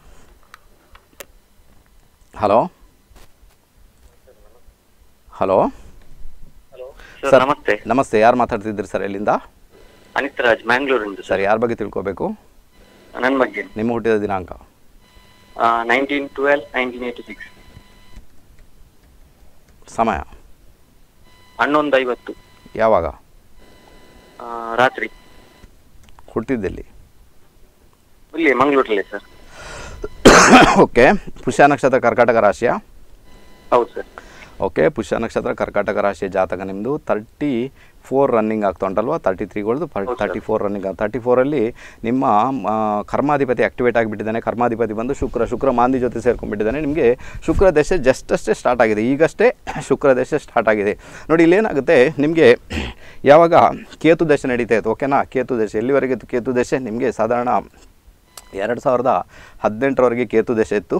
ಹಲೋ ಹಲೋ ಸರ್ ಸರ್. ನಮಸ್ತೆ ನಮಸ್ತೆ ಯಾರು ಮಾತಾಡ್ತಿದ್ದೀರಿ ಸರ್ ಎಲ್ಲಿಂದ ಅನಿತ್ ರಾಜ್ ಮ್ಯಾಂಗ್ಳೂರಿಂದ ಸರ್ ಯಾರ ಬಗ್ಗೆ ತಿಳ್ಕೊಬೇಕು ನನ್ನ ಬಗ್ಗೆ ನಿಮ್ಮ ಹುಟ್ಟಿದ ದಿನಾಂಕ nineteen twelve nineteen eighty six ಸಮಯ ಹನ್ನೊಂದು ಐವತ್ತು ಯಾವಾಗ ಆ, ರಾತ್ರಿ ಹುಟ್ಟಿದ್ದಲ್ಲಿ ಇಲ್ಲಿ ಮಂಗಳೂರಲ್ಲಿ ಸರ್ ಓಕೆ ಪುಷ್ಯ ನಕ್ಷತ್ರ ಕರ್ಕಾಟಕ ರಾಶಿಯ ಹೌದು ಸರ್ ಓಕೆ ಪುಷ್ಯ ನಕ್ಷತ್ರ ಕರ್ಕಾಟಕ ರಾಶಿಯ ಜಾತಕ ನಿಮ್ಮದು ತರ್ಟಿ ಫೋರ್ ರನ್ನಿಂಗ್ ಆಗ್ತಾ ಉಂಟಲ್ವಾ ತರ್ಟಿ ತ್ರೀಗೊಳ್ದು ಹೌದು ತರ್ಟಿ ಫೋರ್ ರನ್ನಿಂಗ್ ತರ್ಟಿ ಫೋರಲ್ಲಿ ನಿಮ್ಮ ಆ, ಕರ್ಮಾಧಿಪತಿ ಆಕ್ಟಿವೇಟ್ ಆಗಿಬಿಟ್ಟಿದ್ದಾನೆ ಕರ್ಮಾಧಿಪತಿ ಬಂದು ಶುಕ್ರ ಶುಕ್ರ ಮಾಂದಿ ಜೊತೆ ಸೇರ್ಕೊಂಡ್ಬಿಟ್ಟಿದ್ದಾನೆ ನಿಮಗೆ ಶುಕ್ರ ದಶೆ ಜಸ್ಟ್ ಅಷ್ಟೇ ಸ್ಟಾರ್ಟ್ ಆಗಿದೆ ಈಗಷ್ಟೇ ಶುಕ್ರ ದಶೆ ಸ್ಟಾರ್ಟ್ ಆಗಿದೆ ನೋಡಿ ಇಲ್ಲೇನಾಗುತ್ತೆ ನಿಮಗೆ ಯಾವಾಗ ಕೇತು ದಶೆ ನಡೀತಾ ಇತ್ತು ಓಕೆನಾ ಕೇತು ದಶೆ ಎಲ್ಲಿವರೆಗೆ ಇತ್ತು ಕೇತು ದಶೆ ನಿಮಗೆ ಸಾಧಾರಣ ಎರಡು ಸಾವಿರದ ಹದಿನೆಂಟರವರೆಗೆ ಕೇತು ದಶೆ ಇತ್ತು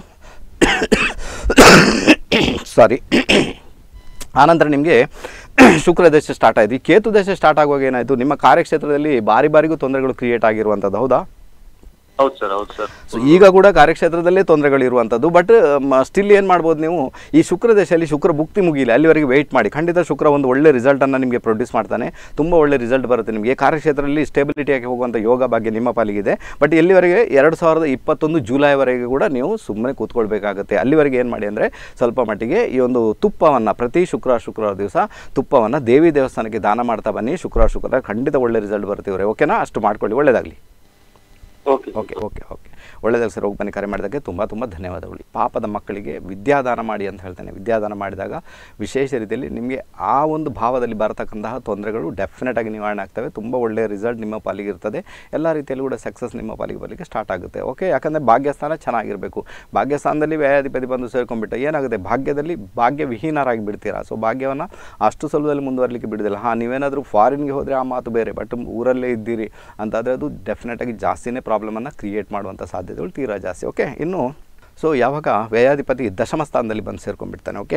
ಸಾರಿ ಆನಂತರ ನಿಮಗೆ ಶುಕ್ರ ದಶೆ ಸ್ಟಾರ್ಟ್ ಆಯಿತು ಈ ಕೇತು ದಶೆ ಸ್ಟಾರ್ಟ್ ಆಗುವಾಗ ಏನಾಯಿತು ನಿಮ್ಮ ಕಾರ್ಯಕ್ಷೇತ್ರದಲ್ಲಿ ಬಾರಿ ಬಾರಿಗೂ ತೊಂದರೆಗಳು ಕ್ರಿಯೇಟ್ ಆಗಿರುವಂಥದ್ದು ಹೌದಾ ಹೌದು ಸರ್ ಹೌದು ಸರ್ ಸೊ ಈಗ ಕೂಡ ಕಾರ್ಯಕ್ಷೇತ್ರದಲ್ಲೇ ತೊಂದರೆಗಳು ಇರುವಂಥದ್ದು ಬಟ್ ಸ್ಟಿಲ್ ಏನು ಮಾಡ್ಬೋದು ನೀವು ಈ ಶುಕ್ರ ದಶೆಯಲ್ಲಿ ಶುಕ್ರ ಭುಕ್ತಿ ಮುಗಿಯಿಲ್ಲ ಅಲ್ಲಿವರೆಗೆ ವೆಯ್ಟ್ ಮಾಡಿ ಖಂಡಿತ ಶುಕ್ರ ಒಂದು ಒಳ್ಳೆ ರಿಸಲ್ಟನ್ನು ನಿಮಗೆ ಪ್ರೊಡ್ಯೂಸ್ ಮಾಡ್ತಾನೆ ತುಂಬ ಒಳ್ಳೆ ರಿಸಲ್ಟ್ ಬರುತ್ತೆ ನಿಮಗೆ ಕಾರ್ಯಕ್ಷೇತ್ರದಲ್ಲಿ ಸ್ಟೆಬಿಲಿಟಿಯಾಗಿ ಹೋಗುವಂಥ ಯೋಗ ಭಾಗ್ಯ ನಿಮ್ಮ ಪಾಲಿಗಿದೆ ಬಟ್ ಎಲ್ಲಿವರೆಗೆ ಎರಡು ಸಾವಿರದ ಇಪ್ಪತ್ತೊಂದು ಜುಲೈವರೆಗೆ ಕೂಡ ನೀವು ಸುಮ್ಮನೆ ಕೂತ್ಕೊಳ್ಬೇಕಾಗುತ್ತೆ ಅಲ್ಲಿವರೆಗೆ ಏನು ಮಾಡಿ ಅಂದರೆ ಸ್ವಲ್ಪ ಮಟ್ಟಿಗೆ ಈ ಒಂದು ತುಪ್ಪವನ್ನು ಪ್ರತಿ ಶುಕ್ರವಾರ ಶುಕ್ರವಾರ ದಿವಸ ತುಪ್ಪವನ್ನು ದೇವಿ ದೇವಸ್ಥಾನಕ್ಕೆ ದಾನ ಮಾಡ್ತಾ ಬನ್ನಿ ಶುಕ್ರವಾರ ಶುಕ್ರವಾರ ಖಂಡಿತ ಒಳ್ಳೆ ರಿಸಲ್ಟ್ ಬರುತ್ತೆ ಇವರೇ ಓಕೆನಾ ಅಷ್ಟು ಮಾಡ್ಕೊಳ್ಳಿ ಒಳ್ಳೆಯದಾಗಲಿ ಓಕೆ ಓಕೆ ಓಕೆ ಓಕೆ ಒಳ್ಳೆಯದಾಗ ಸರ್ ಹೋಗಿ ಬನ್ನಿ ಕರೆ ಮಾಡಿದ್ದಕ್ಕೆ ತುಂಬ ತುಂಬ ಧನ್ಯವಾದಗಳು ಪಾಪದ ಮಕ್ಕಳಿಗೆ ವಿದ್ಯಾದಾನ ಮಾಡಿ ಅಂತ ಹೇಳ್ತೇನೆ ವಿದ್ಯಾದಾನ ಮಾಡಿದಾಗ ವಿಶೇಷ ರೀತಿಯಲ್ಲಿ ನಿಮಗೆ ಆ ಒಂದು ಭಾವದಲ್ಲಿ ಬರತಕ್ಕಂತಹ ತೊಂದರೆಗಳು ಡೆಫಿನೆಟ್ ಆಗಿ ನಿವಾರಣೆ ಆಗ್ತವೆ ತುಂಬ ಒಳ್ಳೆಯ ರಿಸಲ್ಟ್ ನಿಮ್ಮ ಪಾಲಿಗೆ ಇರ್ತದೆ ಎಲ್ಲ ರೀತಿಯಲ್ಲೂ ಕೂಡ ಸಕ್ಸಸ್ ನಿಮ್ಮ ಪಾಲಿಗೆ ಬರಲಿಕ್ಕೆ ಸ್ಟಾರ್ಟ್ ಆಗುತ್ತೆ ಓಕೆ ಯಾಕಂದರೆ ಭಾಗ್ಯಸ್ಥಾನ ಚೆನ್ನಾಗಿರಬೇಕು ಭಾಗ್ಯಸ್ಥಾನದಲ್ಲಿ ವ್ಯಯಾಧಿಪತಿ ಬಂದು ಸೇರ್ಕೊಂಡ್ಬಿಟ್ಟು ಏನಾಗುತ್ತೆ ಭಾಗ್ಯದಲ್ಲಿ ಭಾಗ್ಯ ವಿಹೀನರಾಗಿ ಬಿಡ್ತೀರಾ ಸೊ ಭಾಗ್ಯವನ್ನು ಅಷ್ಟು ಸುಲಭದಲ್ಲಿ ಮುಂದುವರಲಿಕ್ಕೆ ಬಿಡೋದಿಲ್ಲ ಹಾಂ ನೀವೇನಾದರೂ ಫಾರಿನ್ಗೆ ಹೋದರೆ ಆ ಮಾತು ಬೇರೆ ಬಟ್ ಊರಲ್ಲೇ ಇದ್ದೀರಿ ಅಂತಾದರೆ ಅದು ಡೆಫಿನೆಟಾಗಿ ಜಾಸ್ತಿನೇ ಪ್ರಾಬ್ಲಮನ್ನು ಕ್ರಿಯೇಟ್ ಮಾಡುವಂಥ ಸಾಧ್ಯತೆಗಳು ತೀರಾ ಜಾಸ್ತಿ ಓಕೆ ಇನ್ನು ಸೊ ಯಾವಾಗ ವ್ಯಯಾಧಿಪತಿ ದಶಮ ಸ್ಥಾನದಲ್ಲಿ ಬಂದು ಸೇರ್ಕೊಂಡ್ಬಿಡ್ತಾನೆ ಓಕೆ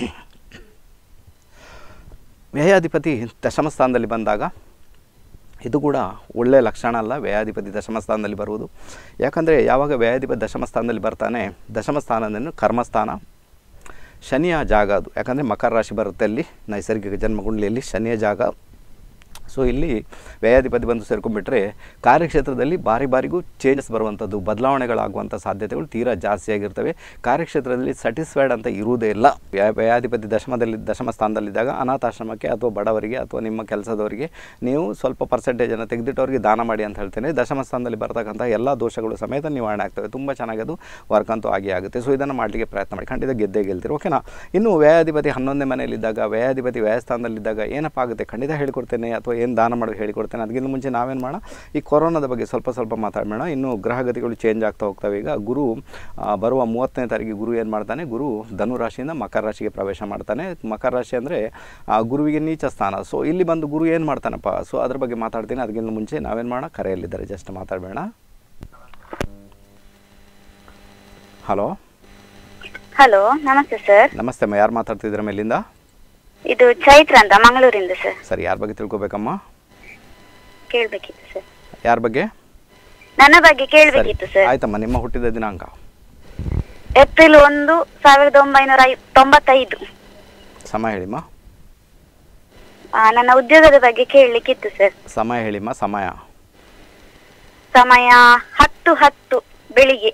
ವ್ಯಯಾಧಿಪತಿ ದಶಮ ಸ್ಥಾನದಲ್ಲಿ ಬಂದಾಗ ಇದು ಕೂಡ ಒಳ್ಳೆಯ ಲಕ್ಷಣ ಅಲ್ಲ ವ್ಯಯಾಧಿಪತಿ ದಶಮ ಸ್ಥಾನದಲ್ಲಿ ಬರುವುದು ಯಾಕಂದರೆ ಯಾವಾಗ ವ್ಯಯಾಧಿಪತಿ ದಶಮ ಸ್ಥಾನದಲ್ಲಿ ಬರ್ತಾನೆ ದಶಮ ಸ್ಥಾನದಲ್ಲಿ ಕರ್ಮಸ್ಥಾನ ಶನಿಯ ಜಾಗ ಅದು ಯಾಕಂದರೆ ಮಕರ ರಾಶಿ ಬರುತ್ತೆ ಅಲ್ಲಿ ನೈಸರ್ಗಿಕ ಜನ್ಮಗುಂಡ್ಲಿಯಲ್ಲಿ ಶನಿಯ ಜಾಗ ಸೊ ಇಲ್ಲಿ ವ್ಯಯಾಧಿಪತಿ ಬಂದು ಸೇರ್ಕೊಂಡ್ಬಿಟ್ರೆ ಕಾರ್ಯಕ್ಷೇತ್ರದಲ್ಲಿ ಬಾರಿ ಬಾರಿಗೂ ಚೇಂಜಸ್ ಬರುವಂಥದ್ದು ಬದಲಾವಣೆಗಳಾಗುವಂಥ ಸಾಧ್ಯತೆಗಳು ತೀರಾ ಜಾಸ್ತಿ ಆಗಿರ್ತವೆ ಕಾರ್ಯಕ್ಷೇತ್ರದಲ್ಲಿ ಸ್ಯಾಟಿಸ್ಫೈಡ್ ಅಂತ ಇರುವುದೇ ಇಲ್ಲ ವ್ಯ- ವ್ಯಯಾಧಿಪತಿ ದಶಮದಲ್ಲಿ ದಶಮ ಸ್ಥಾನದಲ್ಲಿದ್ದಾಗ ಅನಾಥಾಶ್ರಮಕ್ಕೆ ಅಥವಾ ಬಡವರಿಗೆ ಅಥವಾ ನಿಮ್ಮ ಕೆಲಸದವರಿಗೆ ನೀವು ಸ್ವಲ್ಪ ಪರ್ಸೆಂಟೇಜನ್ನು ತೆಗೆದಿಟ್ಟು ಅವರಿಗೆ ದಾನ ಮಾಡಿ ಅಂತ ಹೇಳ್ತೇನೆ ದಶಮ ಸ್ಥಾನದಲ್ಲಿ ಬರ್ತಕ್ಕಂಥ ಎಲ್ಲ ದೋಷಗಳು ಸಮೇತ ನಿವಾರಣೆ ಆಗ್ತವೆ ತುಂಬ ಚೆನ್ನಾಗಿ ಅದು ವರ್ಕ್ ಅಂತೂ ಆಗಿ ಆಗುತ್ತೆ ಸೊ ಇದನ್ನು ಮಾಡಲಿಕ್ಕೆ ಪ್ರಯತ್ನ ಮಾಡಿ ಖಂಡಿತ ಗೆದ್ದೇ ಗೆಲ್ತೀರಿ ಓಕೆನಾ ಇನ್ನು ವ್ಯಯಾಧಿಪತಿ ಹನ್ನೊಂದನೇ ಮನೆಯಲ್ಲಿದ್ದಾಗ ವ್ಯಯಾಧಿಪತಿ ವ್ಯಯಸ್ಥಾನದಲ್ಲಿದ್ದಾಗ ಏನಪ್ಪ ಆಗುತ್ತೆ ಖಂಡಿತ ಹೇಳಿಕೊಡ್ತೇನೆ ಅಥವಾ ಏನು ದಾನ ಮಾಡೋದು ಹೇಳಿಕೊಡ್ತೇನೆ ಅದಕ್ಕಿಂತ ಮುಂಚೆ ನಾವೇನು ಮಾಡೋಣ ಈ ಕೊರೋನಾದ ಬಗ್ಗೆ ಸ್ವಲ್ಪ ಸ್ವಲ್ಪ ಮಾತಾಡೋಣ ಇನ್ನು ಗ್ರಹಗತಿಗಳು ಚೇಂಜ್ ಆಗ್ತಾ ಹೋಗ್ತವೆ ಈಗ ಗುರು ಆ, ಬರುವ ಮೂವತ್ತನೇ ತಾರೀಕಿಗೆ ಗುರು ಏನು ಮಾಡ್ತಾನೆ ಗುರು ಧನು ರಾಶಿಯಿಂದ ಮಕರ ರಾಶಿಗೆ ಪ್ರವೇಶ ಮಾಡ್ತಾನೆ ಮಕರ ರಾಶಿ ಅಂದರೆ ಗುರುವಿಗೆ ನೀಚ ಸ್ಥಾನ ಸೊ ಇಲ್ಲಿ ಬಂದು ಗುರು ಏನು ಮಾಡ್ತಾನಪ್ಪ ಸೊ ಅದ್ರ ಬಗ್ಗೆ ಮಾತಾಡ್ತೀನಿ ಅದಕ್ಕಿಂತ ಮುಂಚೆ ನಾವೇನು ಮಾಡೋಣ ಕರೆಯಲ್ಲಿದ್ದಾರೆ ಜಸ್ಟ್ ಮಾತಾಡಬೇಡ ಹಲೋ ಹಲೋ ನಮಸ್ತೆ ಸರ್ ನಮಸ್ತೆ ಅಮ್ಮ ಯಾರು ಮಾತಾಡ್ತಿದ್ದೀರ ಮೇಲಿಂದ ಇದು ಚೈತ್ರ ಅಂತ ಮಂಗಳೂರಿಂದ ಸರ್ ಸರಿ ಯಾರ ಬಗ್ಗೆ ತಿಳ್ಕೊಬೇಕಮ್ಮ ಕೇಳ್ಬೇಕಿತ್ತು ಸರ್ ಯಾರ ಬಗ್ಗೆ ನನ್ನ ಬಗ್ಗೆ ಸರಿ ಕೇಳ್ಬೇಕಿತ್ತು ಸರ್ ಆಯ್ತಮ್ಮ ನಿಮ್ಮ ಹುಟ್ಟಿದ ದಿನಾಂಕ ಏಪ್ರಿಲ್ ಒಂದು ಸಾವಿರದ ಒಂಬೈನೂರ ಐ- ತೊಂಬತ್ತೈದು ಸಮಯ ಹೇಳಿಮ್ಮ ಆ, ನನ್ನ ಉದ್ಯೋಗದ ಬಗ್ಗೆ ಕೇಳಲಿಕ್ಕಿತ್ತು ಸರ್ ಸಮಯ ಹೇಳಿಮ್ಮ ಸಮಯ ಸಮಯ ಹತ್ತು ಹತ್ತು ಬೆಳಿಗ್ಗೆ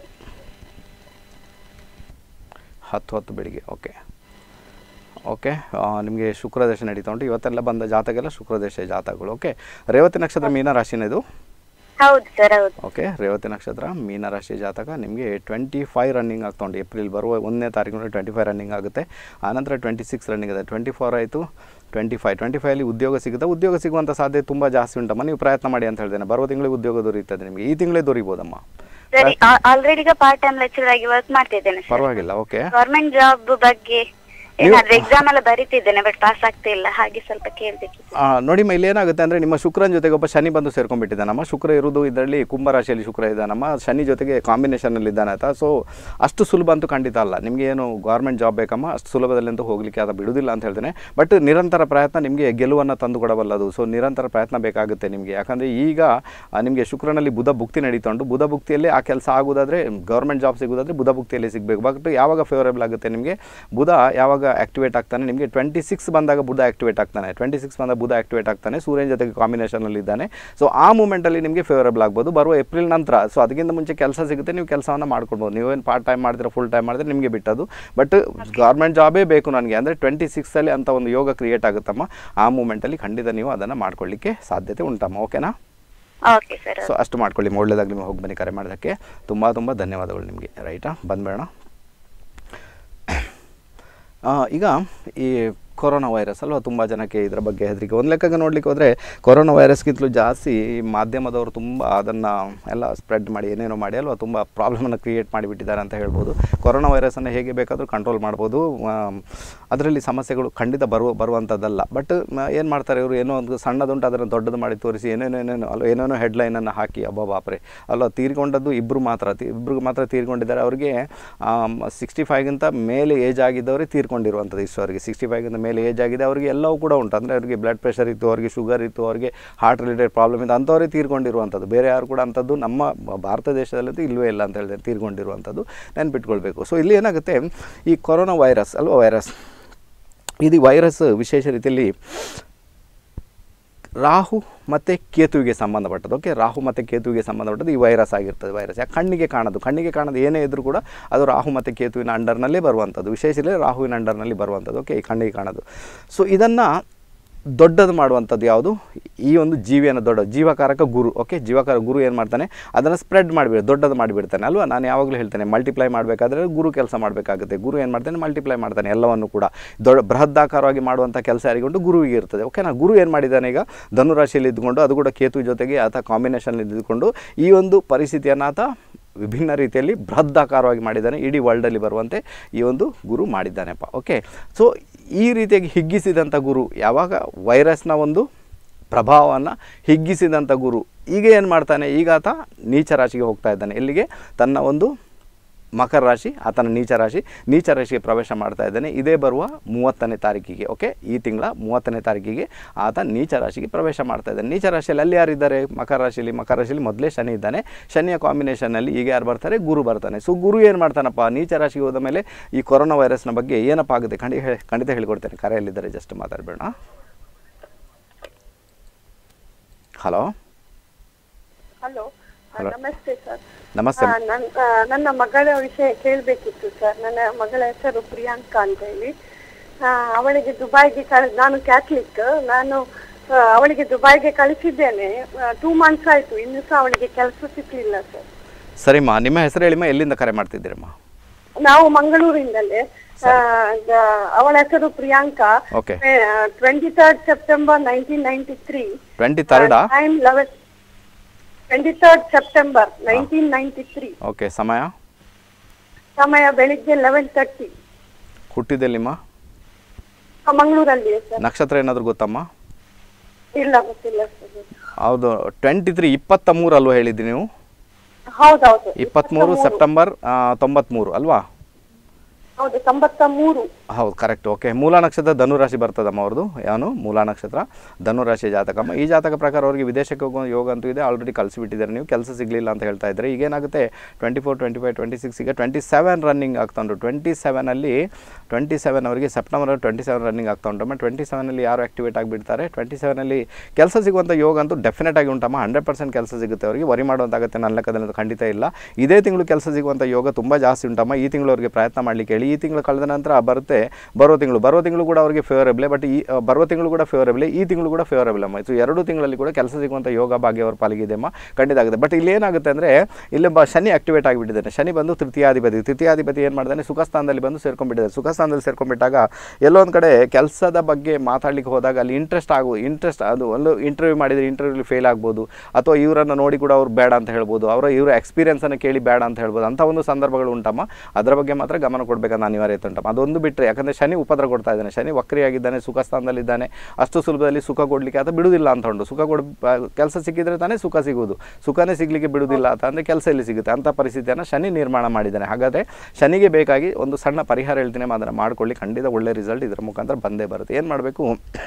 ಹತ್ತು ಹತ್ತು ಬೆಳಿಗ್ಗೆ ಓಕೆ ಓಕೆ ನಿಮಗೆ ಶುಕ್ರದೇಶ ನಡೀತಾ ಉಂಟು ಇವತ್ತೆಲ್ಲ ಬಂದ ಜಾತಕೆಲ್ಲ ಶುಕ್ರದೇಶ ಜಾತಕಗಳು ಓಕೆ ರೇವತಿ ನಕ್ಷತ್ರ ಮೀನ ರಾಶಿನ ಇದು ಹೌದು ಸರ್ ಹೌದು ಓಕೆ ರೇವತಿ ನಕ್ಷತ್ರ ಮೀನ ರಾಶಿ ಜಾತಕ ನಿಮಗೆ ಟ್ವೆಂಟಿ ಫೈವ್ ರನ್ನಿಂಗ್ ಆಗ್ತಾ ಉಂಟು ಏಪ್ರಿಲ್ ಬರುವ ಒಂದನೇ ತಾರೀಕು ಟ್ವೆಂಟಿ ಫೈವ್ ರನ್ನಿಂಗ್ ಆಗುತ್ತೆ ಆನಂತರ ಟ್ವೆಂಟಿ ಸಿಕ್ಸ್ ರನ್ನಿಂಗ್ ಇದೆ ಟ್ವೆಂಟಿ ಫೋರ್ ಆಯಿತು ಟ್ವೆಂಟಿ ಫೈವ್ ಟ್ವೆಂಟಿ ಫೈವಲ್ಲಿ ಉದ್ಯೋಗ ಸಿಗುತ್ತೆ ಉದ್ಯೋಗ ಸಿಗುವಂಥ ಸಾಧ್ಯತೆ ತುಂಬ ಜಾಸ್ತಿ ಉಂಟಮ್ಮ ನೀವು ಪ್ರಯತ್ನ ಮಾಡಿ ಅಂತ ಹೇಳ್ತೇನೆ ಬರುವ ತಿಂಗಳಿಗೆ ಉದ್ಯೋಗ ದೊರೆಯುತ್ತದೆ ನಿಮಗೆ ಈ ತಿಂಗಳೇ ದೊರೀಬೋದಮ್ಮ ಸರಿ ಆಲ್ರೆಡಿ ಈಗ ಪಾರ್ಟ್ ಟೈಮ್ ಲೆಕ್ಚರ್ ಆಗಿ ವರ್ಕ್ ಮಾಡ್ತಿದ್ದೇನೆ ಸರ್ ಪರವಾಗಿಲ್ಲ ಓಕೆ ಗವರ್ಮೆಂಟ್ ಜಾಬ್ ಬಗ್ಗೆ ಏನಾದ್ರು ಎಕ್ಸಾಮ್ ಎಲ್ಲ ಬರೀತಿದ್ದೇನೆ ಬಟ್ ಪಾಸ್ ಆಗ್ತಾ ಇಲ್ಲ ಹಾಗೆ ಸ್ವಲ್ಪ ಕೇಳ್ಬೇಕಿತ್ತು ಆ, ನೋಡಿಮ್ಮ ಇಲ್ಲಿ ಏನಾಗುತ್ತೆ ಅಂದರೆ ನಿಮ್ಮ ಶುಕ್ರನ ಜೊತೆಗೆ ಒಬ್ಬ ಶನಿ ಬಂದು ಸೇರ್ಕೊಂಡ್ಬಿಟ್ಟಿದ್ದಾನಮ್ಮ ಶುಕ್ರ ಇರುವುದು ಇದರಲ್ಲಿ ಕುಂಭರಾಶಿಯಲ್ಲಿ ಶುಕ್ರ ಇದ್ದಾನಮ್ಮ ಶನಿ ಜೊತೆಗೆ ಕಾಂಬಿನೇಷನಲ್ಲಿ ಇದ್ದಾನೆ ಆಯ್ತಾ ಸೊ ಅಷ್ಟು ಸುಲಭ ಅಂತೂ ಖಂಡಿತ ಅಲ್ಲ ನಿಮಗೆ ಏನು ಗೌರ್ಮೆಂಟ್ ಜಾಬ್ ಬೇಕಮ್ಮ ಅಷ್ಟು ಸುಲಭದಲ್ಲಂತೂ ಹೋಗಲಿಕ್ಕೆ ಅದು ಬಿಡುವುದಿಲ್ಲ ಅಂತ ಹೇಳ್ತೇನೆ ಬಟ್ ನಿರಂತರ ಪ್ರಯತ್ನ ನಿಮಗೆ ಗೆಲುವನ್ನು ತಂದು ಕೊಡಬಲ್ಲದು ಸೊ ನಿರಂತರ ಪ್ರಯತ್ನ ಬೇಕಾಗುತ್ತೆ ನಿಮಗೆ ಯಾಕಂದರೆ ಈಗ ಆ, ನಿಮಗೆ ಶುಕ್ರನಲ್ಲಿ ಬುಧ ಭುಕ್ತಿ ನಡೀತಾ ಉಂಟು ಬುಧ ಭುಕ್ತಿಯಲ್ಲಿ ಆ ಕೆಲಸ ಆಗೋದಾದರೆ ಗೌರ್ಮೆಂಟ್ ಜಾಬ್ ಸಿಗೋದಾದರೆ ಬುಧ ಭುಕ್ತಿಯಲ್ಲಿ ಸಿಗಬೇಕು ಬಟ್ ಯಾವಾಗ ಫೇವರೇಬಲ್ ಆಗುತ್ತೆ ನಿಮಗೆ ಬುಧ ಯಾವಾಗ ಆಕ್ಟಿವೇಟ್ ಆಗ್ತಾನೆ ನಿಮಗೆ ಟ್ವೆಂಟಿ ಸಿಕ್ಸ್ ಬಂದಾಗ ಬುಧ ಆಕ್ಟಿವೇಟ್ ಆಗ್ತಾನೆ ಟ್ವೆಂಟಿ ಸಿಕ್ಸ್ ಬಂದಾಗ ಬುಧ ಆಕ್ಟಿವೇಟ್ ಆಗ್ತಾನೆ ಸೂರ್ಯನ ಜೊತೆಗೆ ಕಾಂಬಿನೇಷನಲ್ಲಿ ಇದ್ದಾನೆ ಸೊ ಆ ಮೂಮೆಂಟಲ್ಲಿ ನಿಮಗೆ ಫೇವರೇಬಲ್ ಆಗ್ಬೋದು ಬರುವ ಏಪ್ರಿಲ್ ನಂತರ ಸೊ ಅದಕ್ಕಿಂತ ಮುಂಚೆ ಕೆಲಸ ಸಿಗುತ್ತೆ ನೀವು ಕೆಲಸವನ್ನು ಮಾಡ್ಕೊಳ್ಬೋದು ನೀವೇನು ಪಾರ್ಟ್ ಟೈಮ್ ಮಾಡಿದ್ರೆ ಫುಲ್ ಟೈಮ್ ಮಾಡಿದ್ರೆ ನಿಮಗೆ ಬಿಟ್ಟದು ಬಟ್ ಗೌರ್ಮೆಂಟ್ ಜಾಬೇ ಬೇಕು ನನಗೆ ಅಂದರೆ ಟ್ವೆಂಟಿ ಸಿಕ್ಸಲ್ಲಿ ಅಂತ ಒಂದು ಯೋಗ ಕ್ರಿಯೇಟ್ ಆಗುತ್ತಮ್ಮ ಆ ಮೂಮೆಂಟಲ್ಲಿ ಖಂಡಿತ ನೀವು ಅದನ್ನು ಮಾಡ್ಕೊಳ್ಳಿಕ್ಕೆ ಸಾಧ್ಯತೆ ಉಂಟಮ್ಮ ಓಕೆನಾ ಓಕೆ ಸರ್ ಸೊ ಅಷ್ಟು ಮಾಡ್ಕೊಳ್ಳಿ ಒಳ್ಳೆಯದಾಗಲಿ ನಿಮಗೆ ಹೋಗಿ ಬನ್ನಿ ಕರೆ ಮಾಡೋದಕ್ಕೆ ತುಂಬ ತುಂಬ ಧನ್ಯವಾದಗಳು ನಿಮಗೆ ರೈಟಾ ಬಂದ್ಬೇಡ ಆ, ಈಗ ಈ ಕೊರೋನಾ ವೈರಸ್ ಅಲ್ವಾ ತುಂಬ ಜನಕ್ಕೆ ಇದರ ಬಗ್ಗೆ ಹೆದರಿಕೆ ಒಂದು ಲೆಕ್ಕಕ್ಕೆ ನೋಡ್ಲಿಕ್ಕೆ ಹೋದರೆ ಕೊರೋನಾ ವೈರಸ್ಗಿಂತಲೂ ಜಾಸ್ತಿ ಈ ಮಾಧ್ಯಮದವರು ತುಂಬ ಅದನ್ನು ಎಲ್ಲ ಸ್ಪ್ರೆಡ್ ಮಾಡಿ ಏನೇನೋ ಮಾಡಿ ಅಲ್ವಾ ತುಂಬ ಪ್ರಾಬ್ಲಮನ್ನು ಕ್ರಿಯೇಟ್ ಮಾಡಿಬಿಟ್ಟಿದ್ದಾರೆ ಅಂತ ಹೇಳ್ಬೋದು ಕೊರೋನಾ ವೈರಸನ್ನು ಹೇಗೆ ಬೇಕಾದರೂ ಕಂಟ್ರೋಲ್ ಮಾಡ್ಬೋದು ಅದರಲ್ಲಿ ಸಮಸ್ಯೆಗಳು ಖಂಡಿತ ಬರುವ ಬರುವಂಥದ್ದಲ್ಲ ಬಟ್ ಏನು ಮಾಡ್ತಾರೆ ಇವರು ಏನೋ ಒಂದು ಸಣ್ಣದುಂಟು ಅದನ್ನು ದೊಡ್ಡದು ಮಾಡಿ ತೋರಿಸಿ ಏನೇನೋ ಏನೇನೋ ಅಲ್ಲ ಏನೇನೋ ಹೆಡ್ಲೈನನ್ನು ಹಾಕಿ ಅಬ್ಬಾ ಬಾಪ್ರೆ ಅಲ್ಲ ತೀರ್ಕೊಂಡದ್ದು ಇಬ್ಬರು ಮಾತ್ರ ತಿ- ಇಬ್ರಿಗೆ ಮಾತ್ರ ತೀರ್ಕೊಂಡಿದ್ದಾರೆ ಅವರಿಗೆ ಸಿಕ್ಸ್ಟಿ ಫೈವ್ಗಿಂತ ಮೇಲೆ ಏಜ್ ಆಗಿದ್ದವರೇ ತೀರ್ಕೊಂಡಿರುವಂಥದ್ದು ಇಷ್ಟವರೆಗೆ ಸಿಕ್ಸ್ಟಿ ಫೈವ್ಗಿಂತ ಮೇಲೆ ಏಜ್ ಆಗಿದೆ ಅವರಿಗೆ ಎಲ್ಲವೂ ಕೂಡ ಉಂಟು ಅಂದರೆ ಅವರಿಗೆ ಬ್ಲಡ್ ಪ್ರೆಷರ್ ಇತ್ತು ಅವರಿಗೆ ಶುಗರ್ ಇತ್ತು ಅವರಿಗೆ ಹಾರ್ಟ್ ರಿಲೇಟೆಡ್ ಪ್ರಾಬ್ಲಮ್ ಇತ್ತು ಅಂಥವರೇ ತೀರ್ಕೊಂಡಿರುವಂಥದ್ದು ಬೇರೆ ಯಾರು ಕೂಡ ಅಂಥದ್ದು ನಮ್ಮ ಭಾರತ ದೇಶದಲ್ಲಂತೂ ಇಲ್ಲವೇ ಇಲ್ಲ ಅಂತ ಹೇಳಿದ್ರೆ ತೀರ್ಕೊಂಡಿರುವಂಥದ್ದು ನೆನ್ಪಿಟ್ಕೊಳ್ಬೇಕು ಸೊ ಇಲ್ಲಿ ಏನಾಗುತ್ತೆ ಈ ಕೊರೋನಾ ವೈರಸ್ ಅಲ್ವಾ ವೈರಸ್ ಇದು ವೈರಸ್ ವಿಶೇಷ ರೀತಿಯಲ್ಲಿ ರಾಹು ಮತ್ತು ಕೇತುವಿಗೆ ಸಂಬಂಧಪಟ್ಟದ್ದು ಓಕೆ ರಾಹು ಮತ್ತು ಕೇತುವಿಗೆ ಸಂಬಂಧಪಟ್ಟದ್ದು ಈ ವೈರಸ್ ಆಗಿರ್ತದೆ ವೈರಸ್ ಯಾಕೆ ಕಣ್ಣಿಗೆ ಕಾಣೋದು ಕಣ್ಣಿಗೆ ಕಾಣೋದು ಏನೇ ಇದ್ದರೂ ಕೂಡ ಅದು ರಾಹು ಮತ್ತು ಕೇತುವಿನ ಅಂಡರ್ನಲ್ಲೇ ಬರುವಂಥದ್ದು ವಿಶೇಷ ರಾಹುವಿನ ಅಂಡರ್ನಲ್ಲಿ ಬರುವಂಥದ್ದು ಓಕೆ ಈ ಕಣ್ಣಿಗೆ ಕಾಣೋದು ಸೊ ಇದನ್ನು ದೊಡ್ಡದು ಮಾಡುವಂಥದ್ದು ಯಾವುದು ಈ ಒಂದು ಜೀವಿಯನ್ನು ದೊಡ್ಡ ಜೀವಕಾರಕ ಗುರು ಓಕೆ ಜೀವಕಾರ ಗುರು ಏನು ಮಾಡ್ತಾನೆ ಅದನ್ನು ಸ್ಪ್ರೆಡ್ ಮಾಡಿಬಿಡ ದೊಡ್ಡದು ಮಾಡಿಬಿಡ್ತಾನೆ ಅಲ್ವಾ ನಾನು ಯಾವಾಗಲೂ ಹೇಳ್ತೇನೆ ಮಲ್ಟಿಪ್ಲೈ ಮಾಡಬೇಕಾದ್ರೆ ಗುರು ಕೆಲಸ ಮಾಡಬೇಕಾಗುತ್ತೆ ಗುರು ಏನು ಮಾಡ್ತಾನೆ ಮಲ್ಟಿಪ್ಲೈ ಮಾಡ್ತಾನೆ ಎಲ್ಲವನ್ನು ಕೂಡ ದೊಡ್ಡ ಬೃಹದಾಕಾರವಾಗಿ ಮಾಡುವಂಥ ಕೆಲಸ ಯಾರಿಗೊಂಡು ಗುರುವಿಗೆ ಇರ್ತದೆ ಓಕೆನಾ ಗುರು ಏನು ಮಾಡಿದ್ದಾನೆ ಈಗ ಧನುರಾಶಿಯಲ್ಲಿ ಇದ್ದುಕೊಂಡು ಅದು ಕೂಡ ಕೇತು ಜೊತೆಗೆ ಆತ ಕಾಂಬಿನೇಷನ್ ಇದ್ದುಕೊಂಡು ಈ ಒಂದು ಪರಿಸ್ಥಿತಿಯನ್ನು ಆತ ವಿಭಿನ್ನ ರೀತಿಯಲ್ಲಿ ಬೃಹದಾಕಾರವಾಗಿ ಮಾಡಿದ್ದಾನೆ ಇಡೀ ವರ್ಲ್ಡಲ್ಲಿ ಬರುವಂತೆ ಈ ಒಂದು ಗುರು ಮಾಡಿದ್ದಾನೆಪ್ಪ ಓಕೆ ಸೊ ಈ ರೀತಿಯಾಗಿ ಹಿಗ್ಗಿಸಿದಂಥ ಗುರು ಯಾವಾಗ ವೈರಸ್ನ ಒಂದು ಪ್ರಭಾವವನ್ನು ಹಿಗ್ಗಿಸಿದಂಥ ಗುರು ಈಗ ಏನು ಮಾಡ್ತಾನೆ ಈಗ ಆತ ನೀಚ ರಾಶಿಗೆ ಹೋಗ್ತಾ ಇದ್ದಾನೆ ಎಲ್ಲಿಗೆ ತನ್ನ ಒಂದು ಮಕರ ರಾಶಿ ಆತನ ನೀಚ ರಾಶಿ ನೀಚ ರಾಶಿಗೆ ಪ್ರವೇಶ ಮಾಡ್ತಾ ಇದ್ದಾನೆ ಇದೇ ಬರುವ ಮೂವತ್ತನೇ ತಾರೀಕಿಗೆ ಓಕೆ ಈ ತಿಂಗಳ ಮೂವತ್ತನೇ ತಾರೀಕಿಗೆ ಆತ ನೀಚ ರಾಶಿಗೆ ಪ್ರವೇಶ ಮಾಡ್ತಾ ಇದ್ದಾನೆ ನೀಚ ರಾಶಿಯಲ್ಲಿ ಅಲ್ಲಿ ಯಾರಿದ್ದಾರೆ ಮಕರ ರಾಶಿಯಲ್ಲಿ ಮಕರ ರಾಶಿಯಲ್ಲಿ ಮೊದಲೇ ಶನಿ ಇದ್ದಾನೆ ಶನಿಯ ಕಾಂಬಿನೇಷನ್ನಲ್ಲಿ ಈಗ ಯಾರು ಬರ್ತಾರೆ ಗುರು ಬರ್ತಾನೆ ಸೊ ಗುರು ಏನು ಮಾಡ್ತಾನಪ್ಪ ನೀಚ ರಾಶಿಗೆ ಹೋದ ಮೇಲೆ ಈ ಕೊರೋನಾ ವೈರಸ್ನ ಬಗ್ಗೆ ಏನಪ್ಪ ಆಗುತ್ತೆ ಖಂಡಿತ ಹೇ- ಖಂಡಿತ ಹೇಳಿಕೊಡ್ತೇನೆ ಕರೆಯಲ್ಲಿದ್ದಾರೆ ಜಸ್ಟ್ ಮಾತಾಡಬೇಡ ಹಲೋ ಹಲೋ Hello. ನಮಸ್ತೆ ಸರ್ ನಮಸ್ತೆ ಆ, ನನ್- ಆ, ನನ್ನ ಮಗಳ ವಿಷಯ ಕೇಳಬೇಕಿತ್ತು ಸರ್ ನನ್ನ ಮಗಳ ಹೆಸರು ಪ್ರಿಯಾಂಕಾ ಅಂತ ಹೇಳಿ ಆ, ಅವಳಿಗೆ ದುಬೈಗೆ ಕಳ ನಾನು ಕ್ಯಾಥಲಿಕ್ ನಾನು ಆ, ಅವಳಿಗೆ ದುಬೈಗೆ ಕಳಿಸಿದ್ದೇನೆ ಟೂ ಮಂತ್ಸ್ ಆಯ್ತು ಇನ್ನೂ ಸಹ ಅವಳಿಗೆ ಕೆಲಸ ಸಿಕ್ಲಿಲ್ಲ ಸರ್ ಸರಿಮ್ಮ ನಿಮ್ಮ ಹೆಸರು ಹೇಳಿಮ್ಮ ಎಲ್ಲಿಂದ ಕರೆ ಮಾಡ್ತಿದ್ದೀರಮ್ಮ ನಾವು ಮಂಗಳೂರಿಂದಲೇ ಆ, ಗ- ಅವಳ ಹೆಸರು Priyanka okay twenty third September nineteen ninety three twenty ತರ್ಡಾ time eleven twenty third September nineteen ninety three okay ಸಮಯ ಸಮಯ ಬೆಳಿಗ್ಗೆ ಲೆವೆನ್ ತರ್ಟಿ ಹುಟ್ಟಿದೆಲ್ಲಿಮ್ಮ ಮಂಗಳೂರಲ್ಲಿ ಸರ್ ನಕ್ಷತ್ರ ಏನಾದರೂ ಗೊತ್ತಮ್ಮ ಇಲ್ಲ ಗೊತ್ತಿಲ್ಲ ಸರ್ ಹೌದು ಟ್ವೆಂಟಿ ತ್ರೀ ಇಪ್ಪತ್ತ ಮೂರು ಅಲ್ವಾ ಹೇಳಿದ್ದಿ ನೀವು ಹೌದೌದು ಇಪ್ಪತ್ತ್ಮೂರು ಸೆಪ್ಟೆಂಬರ್ ಆ, ತೊಂಬತ್ತ್ಮೂರು ಅಲ್ವಾ ಹೌದು ತೊಂಬತ್ತ ಮೂರು ಹೌದು ಕರೆಕ್ಟ್ ಓಕೆ ಮೂಲ ನಕ್ಷತ್ರ ಧನುರಾಶಿ ಬರ್ತದಮ್ಮ ಅವ್ರದ್ದು ಯಾವನು ಮೂಲ ನಕ್ಷತ್ರ ಧನುರಾಶಿ ಜಾತಕಮ್ಮ ಈ ಜಾತಕ ಪ್ರಕಾರ ಅವರಿಗೆ ವಿದೇಶಕ್ಕೆ ಹೋಗೋ ಯೋಗ ಅಂತೂ ಇದೆ ಆಲ್ರೆಡಿ ಕಳಿಸಿಬಿಟ್ಟಿದ್ದಾರೆ ನೀವು ಕೆಲಸ ಸಿಗಲಿಲ್ಲ ಅಂತ ಹೇಳ್ತಾ ಇದ್ದಾರೆ ಈಗೇನಾಗುತ್ತೆ twenty four twenty five twenty six ಈಗ ಟ್ವೆಂಟಿ ಸೆವೆನ್ ರನ್ನಿಂಗ್ ಆಗ್ತಾ ಉಂಟು ಟ್ವೆಂಟಿ ಸೆವೆನಲ್ಲಿ ಟ್ವೆಂಟಿ ಸೆವೆನ್ ಅವರಿಗೆ ಸೆಪ್ಟೆಂಬರ್ ಟ್ವೆಂಟಿ ಸೆವೆನ್ ರನ್ನಿಂಗ್ ಆಗ್ತಾ ಉಂಟಮ್ಮ ಟ್ವೆಂಟಿ ಸೆವೆನಲ್ಲಿ ಯಾರು ಆಕ್ಟಿವೇಟ್ ಆಗಿಬಿಡ್ತಾರೆ ಟ್ವೆಂಟಿ ಸೆವೆನಲ್ಲಿ ಕೆಲಸ ಸಿಗುವಂಥ ಯೋಗ ಅಂತೂ ಡೆಫಿನೆಟ್ ಆಗಿ ಉಂಟಮ್ಮ ಹಂಡ್ರೆಡ್ ಪರ್ಸೆಂಟ್ ಕೆಲಸ ಸಿಗುತ್ತೆ ಅವರಿಗೆ ವರಿ ಮಾಡುವಂತಾಗುತ್ತೆ ನನ್ನ ಲೆಕ್ಕದಲ್ಲಿ ಅದು ಖಂಡಿತ ಇಲ್ಲ ಇದೇ ತಿಂಗಳು ಕೆಲಸ ಸಿಗುವಂಥ ಯೋಗ ತುಂಬ ಜಾಸ್ತಿ ಉಂಟಮ್ಮ ಈ ತಿಂಗಳು ಅವರಿಗೆ ಪ್ರಯತ್ನ ಮಾಡಲಿಕ್ಕೆ ಹೇಳಿ ಈ ತಿಂಗಳು ಕಳೆದ ನಂತರ ಬರುತ್ತೆ ಬರೋ ತಿಂಗಳು ಬರೋ ತಿಂಗಳು ಕೂಡ ಅವರಿಗೆ ಫೇವರೇಬಲ್ ಬಟ್ ಈ ಆ, ಬರೋ ತಿಂಗಳು ಕೂಡ ಫೇವರೇಬಲ್ ಈ ತಿಂಗಳು ಕೂಡ ಫೇವರೇಬಲ್ ಅಮ್ಮ ಸೊ ಎರಡು ತಿಂಗಳಲ್ಲಿ ಕೂಡ ಕೆಲಸ ಸಿಗುವಂಥ ಯೋಗ ಭಾಗ್ಯ ಅವ್ರ ಪಾಲಿಗೆ ಇದೆ ಅಮ್ಮ ಖಂಡಿತ ಆಗುತ್ತೆ ಬಟ್ ಇಲ್ಲಿ ಏನಾಗುತ್ತೆ ಅಂದರೆ ಇಲ್ಲಿ ಬ ಶನಿ ಆಕ್ಟಿವೇಟ್ ಆಗಿಬಿಟ್ಟಿದ್ದಾನೆ ಶನಿ ಬಂದು ತೃತೀಯಾಧಿಪತಿ ತೃತೀಯಾಧಿಪತಿ ಏನು ಮಾಡಿದಾನೆ ಸುಖಸ್ಥಾನದಲ್ಲಿ ಬಂದು ಸೇರ್ಕೊಂಡ್ಬಿಟ್ಟಿದ್ದಾರೆ ಸುಖಸ್ಥಾನದಲ್ಲಿ ಸೇರ್ಕೊಂಡ್ಬಿಟ್ಟಾಗ ಎಲ್ಲೋ ಒಂದು ಕಡೆ ಕೆಲಸದ ಬಗ್ಗೆ ಮಾತಾಡ್ಲಿಕ್ಕೆ ಹೋದಾಗ ಅಲ್ಲಿ ಇಂಟ್ರೆಸ್ಟ್ ಆಗು ಇಂಟ್ರೆಸ್ಟ್ ಅದು ಒಂದು ಇಂಟರ್ವ್ಯೂ ಮಾಡಿದರೆ ಇಂಟರ್ವ್ಯೂಲಿ ಫೇಲ್ ಆಗ್ಬೋದು ಅಥವಾ ಇವರನ್ನು ನೋಡಿ ಕೂಡ ಅವ್ರು ಬೇಡ ಅಂತ ಹೇಳ್ಬೋದು ಅವರ ಇವರ ಎಕ್ಸ್ಪೀರಿಯನ್ಸನ್ನು ಕೇಳಿ ಬೇಡ ಅಂತ ಹೇಳ್ಬೋದು ಅಂಥ ಒಂದು ಸಂದರ್ಭಗಳು ಉಂಟಮ್ಮ ಅದರ ಬಗ್ಗೆ ಮಾತ್ರ ಗಮನ ಕೊಡಬೇಕಂತ ಅನಿವಾರ್ಯತೆ ಉಂಟಮ್ಮ ಅದೊಂದು ಬಿಟ್ಟರೆ ಯಾಕಂದರೆ ಶನಿ ಉಪದ್ರ ಕೊಡ್ತಾ ಇದ್ದಾನೆ ಶನಿ ವಕ್ರಿಯಾಗಿದ್ದಾನೆ ಸುಖ ಸ್ಥಾನದಲ್ಲಿದ್ದಾನೆ ಅಷ್ಟು ಸುಲಭದಲ್ಲಿ ಸುಖ ಕೊಡಲಿಕ್ಕೆ ಆತ ಬಿಡುವುದಿಲ್ಲ ಅಂತ ಉಂಟು ಸುಖ ಕೊಡ ಕೆಲಸ ಸಿಕ್ಕಿದ್ರೆ ತಾನೇ ಸುಖ ಸಿಗುವುದು ಸುಖನೇ ಸಿಗಲಿಕ್ಕೆ ಬಿಡುವುದಿಲ್ಲ ಅಂತ ಅಂದರೆ ಕೆಲಸ ಎಲ್ಲಿ ಸಿಗುತ್ತೆ ಅಂಥ ಪರಿಸ್ಥಿತಿಯನ್ನು ಶನಿ ನಿರ್ಮಾಣ ಮಾಡಿದ್ದಾನೆ ಹಾಗಾದರೆ ಶನಿಗೆ ಬೇಕಾಗಿ ಒಂದು ಸಣ್ಣ ಪರಿಹಾರ ಹೇಳ್ತೀನಿ ಅದನ್ನು ಮಾಡ್ಕೊಳ್ಳಿ ಖಂಡಿತ ಒಳ್ಳೆ ರಿಸಲ್ಟ್ ಇದರ ಮುಖಾಂತರ ಬಂದೇ ಬರುತ್ತೆ ಏನು ಮಾಡಬೇಕು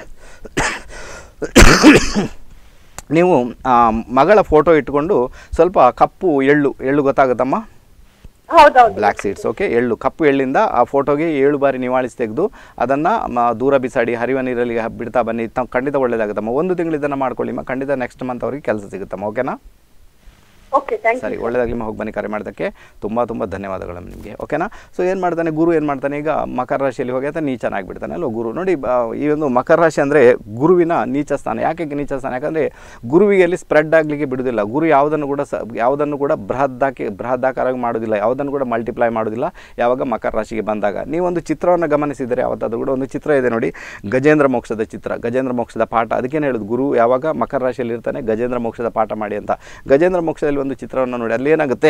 ನೀವು ಆ, ಮಗಳ ಫೋಟೋ ಇಟ್ಕೊಂಡು ಸ್ವಲ್ಪ ಕಪ್ಪು ಎಳ್ಳು ಎಳ್ಳು ಗೊತ್ತಾಗುತ್ತಮ್ಮ ಹೌದೌದು ಬ್ಲ್ಯಾಕ್ ಸೀಡ್ಸ್ ಓಕೆ ಎಳ್ಳು ಕಪ್ಪು ಎಳ್ಳಿಂದ ಆ ಫೋಟೋಗೆ ಏಳು ಬಾರಿ ನಿವಾಳಿಸಿ ತೆಗೆದು ಅದನ್ನು ದೂರ ಬಿಸಾಡಿ ಹರಿವ ನೀರಲ್ಲಿ ಹ- ಬಿಡ್ತಾ ಬನ್ನಿ ತ ಖಂಡಿತ ಒಳ್ಳೇದಾಗುತ್ತಮ್ಮ ಒಂದು ತಿಂಗಳು ಇದನ್ನು ಮಾಡ್ಕೊಳ್ಳಿಮ್ಮ ಖಂಡಿತ ನೆಕ್ಸ್ಟ್ ಮಂತ್ ಅವರಿಗೆ ಕೆಲಸ ಸಿಗುತ್ತಮ್ಮ ಓಕೆನಾ ಓಕೆ ಥ್ಯಾಂಕ್ ಸರಿ ಯು ಒಳ್ಳೆದಾಗಲಿ ಹೋಗಿ ಬನ್ನಿ ಕರೆ ಮಾಡೋದಕ್ಕೆ ತುಂಬ ತುಂಬ ಧನ್ಯವಾದಗಳು ನಿಮಗೆ ಓಕೆನಾ ಸೊ ಏನು ಮಾಡ್ತಾನೆ ಗುರು ಏನು ಮಾಡ್ತಾನೆ ಈಗ ಮಕರ ರಾಶಿಯಲ್ಲಿ ಹೋಗಿ ಆತ ನೀಚನಾಗಿಬಿಡ್ತಾನೆ ಅಲ್ವ ಗುರು ನೋಡಿ ಬ- ಈ ಒಂದು ಮಕರ ರಾಶಿ ಅಂದರೆ ಗುರುವಿನ ನೀಚ ಸ್ಥಾನ ಯಾಕೆ ನೀಚ ಸ್ಥಾನ ಯಾಕಂದರೆ ಗುರುವಿಗೆ ಅಲ್ಲಿ ಸ್ಪ್ರೆಡ್ ಆಗಲಿಕ್ಕೆ ಬಿಡುವುದಿಲ್ಲ ಗುರು ಯಾವುದನ್ನು ಕೂಡ ಸ ಯಾವುದನ್ನು ಕೂಡ ಬೃಹದ್ದಾಕಿ ಬೃಹದಾಕಾರವಾಗಿ ಮಾಡೋದಿಲ್ಲ ಯಾವುದನ್ನು ಕೂಡ ಮಲ್ಟಿಪ್ಲೈ ಮಾಡೋದಿಲ್ಲ ಯಾವಾಗ ಮಕರ ರಾಶಿಗೆ ಬಂದಾಗ ನೀವೊಂದು ಚಿತ್ರವನ್ನು ಗಮನಿಸಿದರೆ ಯಾವತ್ತಾದ್ರೂ ಕೂಡ ಒಂದು ಚಿತ್ರ ಇದೆ ನೋಡಿ ಗಜೇಂದ್ರ ಮೋಕ್ಷದ ಚಿತ್ರ ಗಜೇಂದ್ರ ಮೋಕ್ಷದ ಪಾಠ ಅದಕ್ಕೇನು ಹೇಳೋದು ಗುರು ಯಾವಾಗ ಮಕರ ರಾಶಿಯಲ್ಲಿ ಇರ್ತಾನೆ ಗಜೇಂದ್ರ ಮೋಕ್ಷದ ಪಾಠ ಮಾಡಿ ಅಂತ ಗಜೇಂದ್ರ ಮೋಕ್ಷದಲ್ಲಿ ಒಂದು ಚಿತ್ರವನ್ನು ನೋಡಿ ಅಲ್ಲಿ ಏನಾಗುತ್ತೆ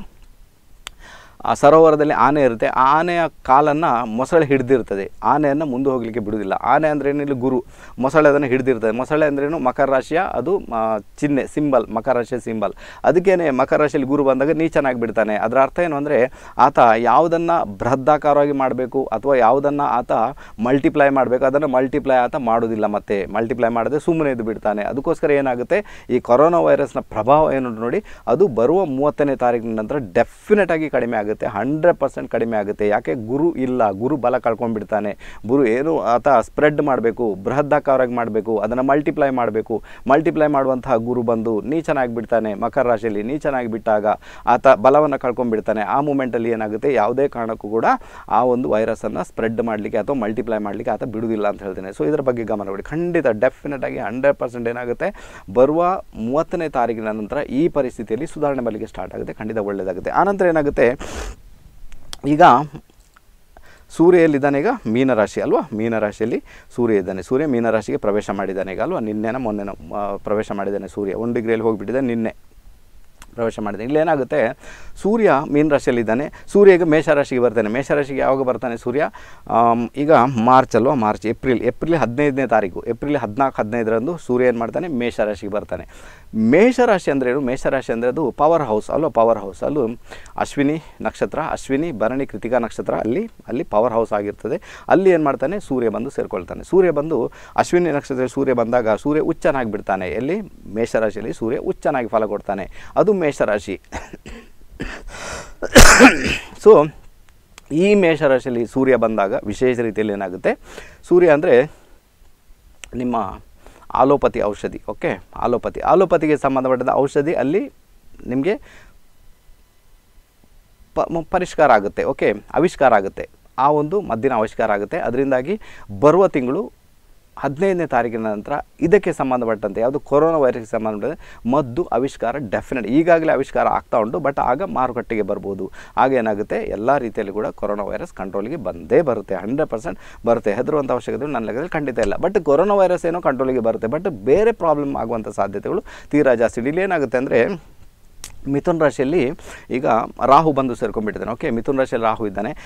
ಆ ಸರೋವರದಲ್ಲಿ ಆನೆ ಇರುತ್ತೆ ಆ ಆನೆಯ ಕಾಲನ್ನು ಮೊಸಳೆ ಹಿಡಿದಿರ್ತದೆ ಆನೆಯನ್ನು ಮುಂದೆ ಹೋಗಲಿಕ್ಕೆ ಬಿಡುವುದಿಲ್ಲ ಆನೆ ಅಂದ್ರೆ ಏನಿಲ್ಲ ಗುರು ಮೊಸಳೆ ಅದನ್ನು ಹಿಡಿದಿರ್ತದೆ ಮೊಸಳೆ ಅಂದ್ರೇನು ಮಕರ ರಾಶಿಯ ಅದು ಆ, ಚಿಹ್ನೆ ಸಿಂಬಲ್ ಮಕರ ರಾಶಿಯ ಸಿಂಬಲ್ ಅದಕ್ಕೇನೆ ಮಕರ ರಾಶಿಯಲ್ಲಿ ಗುರು ಬಂದಾಗ ನೀಚನಾಗಿ ಬಿಡ್ತಾನೆ ಅದರ ಅರ್ಥ ಏನು ಅಂದರೆ ಆತ ಯಾವುದನ್ನು ಬೃಹದಾಕಾರವಾಗಿ ಮಾಡಬೇಕು ಅಥವಾ ಯಾವುದನ್ನು ಆತ ಮಲ್ಟಿಪ್ಲೈ ಮಾಡಬೇಕು ಅದನ್ನು ಮಲ್ಟಿಪ್ಲೈ ಆತ ಮಾಡೋದಿಲ್ಲ ಮತ್ತೆ ಮಲ್ಟಿಪ್ಲೈ ಮಾಡದೆ ಸುಮ್ಮನೆ ಇದು ಬಿಡ್ತಾನೆ ಅದಕ್ಕೋಸ್ಕರ ಏನಾಗುತ್ತೆ ಈ ಕೊರೋನಾ ವೈರಸ್ನ ಪ್ರಭಾವ ಏನು ನೋಡಿ ಅದು ಬರುವ ಮೂವತ್ತನೇ ತಾರೀಕಿನ ನಂತರ ಡೆಫಿನೆಟ್ ಆಗಿ ಕಡಿಮೆ ಆಗುತ್ತೆ ಹಂಡ್ರೆಡ್ ಪರ್ಸೆಂಟ್ ಕಡಿಮೆ ಆಗುತ್ತೆ ಯಾಕೆ ಗುರು ಇಲ್ಲ ಗುರು ಬಲ ಕಳ್ಕೊಂಡ್ಬಿಡ್ತಾನೆ ಗುರು ಏನು ಆತ ಸ್ಪ್ರೆಡ್ ಮಾಡಬೇಕು ಬೃಹದಾಕಾರವಾಗಿ ಮಾಡಬೇಕು ಅದನ್ನು ಮಲ್ಟಿಪ್ಲೈ ಮಾಡಬೇಕು ಮಲ್ಟಿಪ್ಲೈ ಮಾಡುವಂತಹ ಗುರು ಬಂದು ನೀಚನಾಗಿ ಬಿಡ್ತಾನೆ ಮಕರ ರಾಶಿಯಲ್ಲಿ ನೀಚನಾಗಿ ಬಿಟ್ಟಾಗ ಆತ ಬಲವನ್ನು ಕಳ್ಕೊಂಡ್ಬಿಡ್ತಾನೆ ಆ ಮೂಮೆಂಟಲ್ಲಿ ಏನಾಗುತ್ತೆ ಯಾವುದೇ ಕಾರಣಕ್ಕೂ ಕೂಡ ಆ ಒಂದು ವೈರಸನ್ನು ಸ್ಪ್ರೆಡ್ ಮಾಡಲಿಕ್ಕೆ ಅಥವಾ ಮಲ್ಟಿಪ್ಲೈ ಮಾಡಲಿಕ್ಕೆ ಆತ ಬಿಡುವುದಿಲ್ಲ ಅಂತ ಹೇಳ್ತೇನೆ ಸೊ ಇದರ ಬಗ್ಗೆ ಗಮನ ಕೊಡಿ ಖಂಡಿತ ಡೆಫಿನೆಟ್ ಆಗಿ ಹಂಡ್ರೆಡ್ ಪರ್ಸೆಂಟ್ ಏನಾಗುತ್ತೆ ಬರುವ ಮೂವತ್ತನೇ ತಾರೀಕಿನ ನಂತರ ಈ ಪರಿಸ್ಥಿತಿಯಲ್ಲಿ ಸುಧಾರಣೆ ಬರಲಿಕ್ಕೆ ಸ್ಟಾರ್ಟ್ ಆಗುತ್ತೆ ಖಂಡಿತ ಒಳ್ಳೆಯದಾಗುತ್ತೆ ಆನಂತರ ಏನಾಗುತ್ತೆ ಈಗ ಸೂರ್ಯ ಎಲ್ಲಿದ್ದಾನೆ ಈಗ ಮೀನರಾಶಿ ಅಲ್ವಾ ಮೀನರಾಶಿಯಲ್ಲಿ ಸೂರ್ಯ ಇದ್ದಾನೆ ಸೂರ್ಯ ಮೀನರಾಶಿಗೆ ಪ್ರವೇಶ ಮಾಡಿದ್ದಾನೆ ಈಗ ಅಲ್ವಾ ನಿನ್ನೆನ ಮೊನ್ನೆನ ಆ, ಪ್ರವೇಶ ಮಾಡಿದ್ದಾನೆ ಸೂರ್ಯ ಒಂದು ಡಿಗ್ರಿಯಲ್ಲಿ ಹೋಗಿಬಿಟ್ಟಿದೆ ನಿನ್ನೆ ಪ್ರವೇಶ ಮಾಡಿದೆ ಇಲ್ಲಿ ಏನಾಗುತ್ತೆ ಸೂರ್ಯ ಮೀನ ರಾಶಿಯಲ್ಲಿದ್ದಾನೆ ಸೂರ್ಯ ಈಗ ಮೇಷರಾಶಿಗೆ ಬರ್ತಾನೆ ಮೇಷರಾಶಿಗೆ ಯಾವಾಗ ಬರ್ತಾನೆ ಸೂರ್ಯ ಆಮ್, ಈಗ ಮಾರ್ಚ್ ಅಲ್ವಾ ಮಾರ್ಚ್ ಏಪ್ರಿಲ್ ಏಪ್ರಿಲ್ ಹದಿನೈದನೇ ತಾರೀಕು ಏಪ್ರಿಲ್ ಹದಿನಾಲ್ಕು ಹದಿನೈದರಂದು ಸೂರ್ಯ ಏನು ಮಾಡ್ತಾನೆ ಮೇಷರಾಶಿಗೆ ಬರ್ತಾನೆ ಮೇಷರಾಶಿ ಅಂದರೆ ಏನು ಮೇಷರಾಶಿ ಅಂದರೆ ಅದು ಪವರ್ ಹೌಸ್ ಅಲ್ವಾ ಪವರ್ ಹೌಸ್ ಅಲ್ಲೂ ಅಶ್ವಿನಿ ನಕ್ಷತ್ರ ಅಶ್ವಿನಿ ಭರಣಿ ಕೃತಿಕಾ ನಕ್ಷತ್ರ ಅಲ್ಲಿ ಅಲ್ಲಿ ಪವರ್ ಹೌಸ್ ಆಗಿರ್ತದೆ ಅಲ್ಲಿ ಏನು ಮಾಡ್ತಾನೆ ಸೂರ್ಯ ಬಂದು ಸೇರ್ಕೊಳ್ತಾನೆ ಸೂರ್ಯ ಬಂದು ಅಶ್ವಿನಿ ನಕ್ಷತ್ರದಲ್ಲಿ ಸೂರ್ಯ ಬಂದಾಗ ಸೂರ್ಯ ಉಚ್ಚನಾಗಿ ಬಿಡ್ತಾನೆ ಎಲ್ಲಿ ಮೇಷರಾಶಿಯಲ್ಲಿ ಸೂರ್ಯ ಉಚ್ಚನಾಗಿ ಫಲ ಕೊಡ್ತಾನೆ ಅದು ಮೇಷರಾಶಿ ಸೊ ಈ ಮೇಷರಾಶಿಯಲ್ಲಿ ಸೂರ್ಯ ಬಂದಾಗ ವಿಶೇಷ ರೀತಿಯಲ್ಲಿ ಏನಾಗುತ್ತೆ ಸೂರ್ಯ ಅಂದರೆ ನಿಮ್ಮ ಆಲೋಪತಿ ಔಷಧಿ ಓಕೆ ಆಲೋಪತಿ ಆಲೋಪತಿಗೆ ಸಂಬಂಧಪಟ್ಟದ ಔಷಧಿ ಅಲ್ಲಿ ನಿಮಗೆ ಪ ಮ- ಪರಿಷ್ಕಾರ ಆಗುತ್ತೆ ಓಕೆ ಆವಿಷ್ಕಾರ ಆಗುತ್ತೆ ಆ ಒಂದು ಮದ್ದಿನ ಆವಿಷ್ಕಾರ ಆಗುತ್ತೆ ಅದರಿಂದಾಗಿ ಬರುವ ತಿಂಗಳು ಹದಿನೈದನೇ ತಾರೀಕಿನ ನಂತರ ಇದಕ್ಕೆ ಸಂಬಂಧಪಟ್ಟಂತೆ ಯಾವುದು ಕೊರೋನಾ ವೈರಸ್ಗೆ ಸಂಬಂಧಪಟ್ಟಂತೆ ಮದ್ದು ಆವಿಷ್ಕಾರ ಡೆಫಿನೆಟ್ ಈಗಾಗಲೇ ಆವಿಷ್ಕಾರ ಆಗ್ತಾ ಉಂಟು ಬಟ್ ಆಗ ಮಾರುಕಟ್ಟೆಗೆ ಬರ್ಬೋದು ಆಗ ಏನಾಗುತ್ತೆ ಎಲ್ಲ ರೀತಿಯಲ್ಲಿ ಕೂಡ ಕೊರೋನಾ ವೈರಸ್ ಕಂಟ್ರೋಲಿಗೆ ಬಂದೇ ಬರುತ್ತೆ ಹಂಡ್ರೆಡ್ ಪರ್ಸೆಂಟ್ ಬರುತ್ತೆ ಹೆದರುವಂಥ ಅವಶ್ಯಕತೆ ನನ್ನ ಲೆಕ್ಕದಲ್ಲಿ ಖಂಡಿತ ಇಲ್ಲ ಬಟ್ ಕೊರೋನಾ ವೈರಸ್ ಏನೋ ಕಂಟ್ರೋಲಿಗೆ ಬರುತ್ತೆ ಬಟ್ ಬೇರೆ ಪ್ರಾಬ್ಲಮ್ ಆಗುವಂಥ ಸಾಧ್ಯತೆಗಳು ತೀರಾ ಜಾಸ್ತಿ ಇಲ್ಲಿ ಏನಾಗುತ್ತೆ ಅಂದರೆ ಮಿಥುನ್ ರಾಶಿಯಲ್ಲಿ ಈಗ ರಾಹು ಬಂದು ಸೇರ್ಕೊಂಡ್ಬಿಟ್ಟಿದ್ದಾನೆ ಓಕೆ ಮಿಥುನ್ ರಾಶಿಯಲ್ಲಿ ರಾಹು ಇದ್ದಾನೆ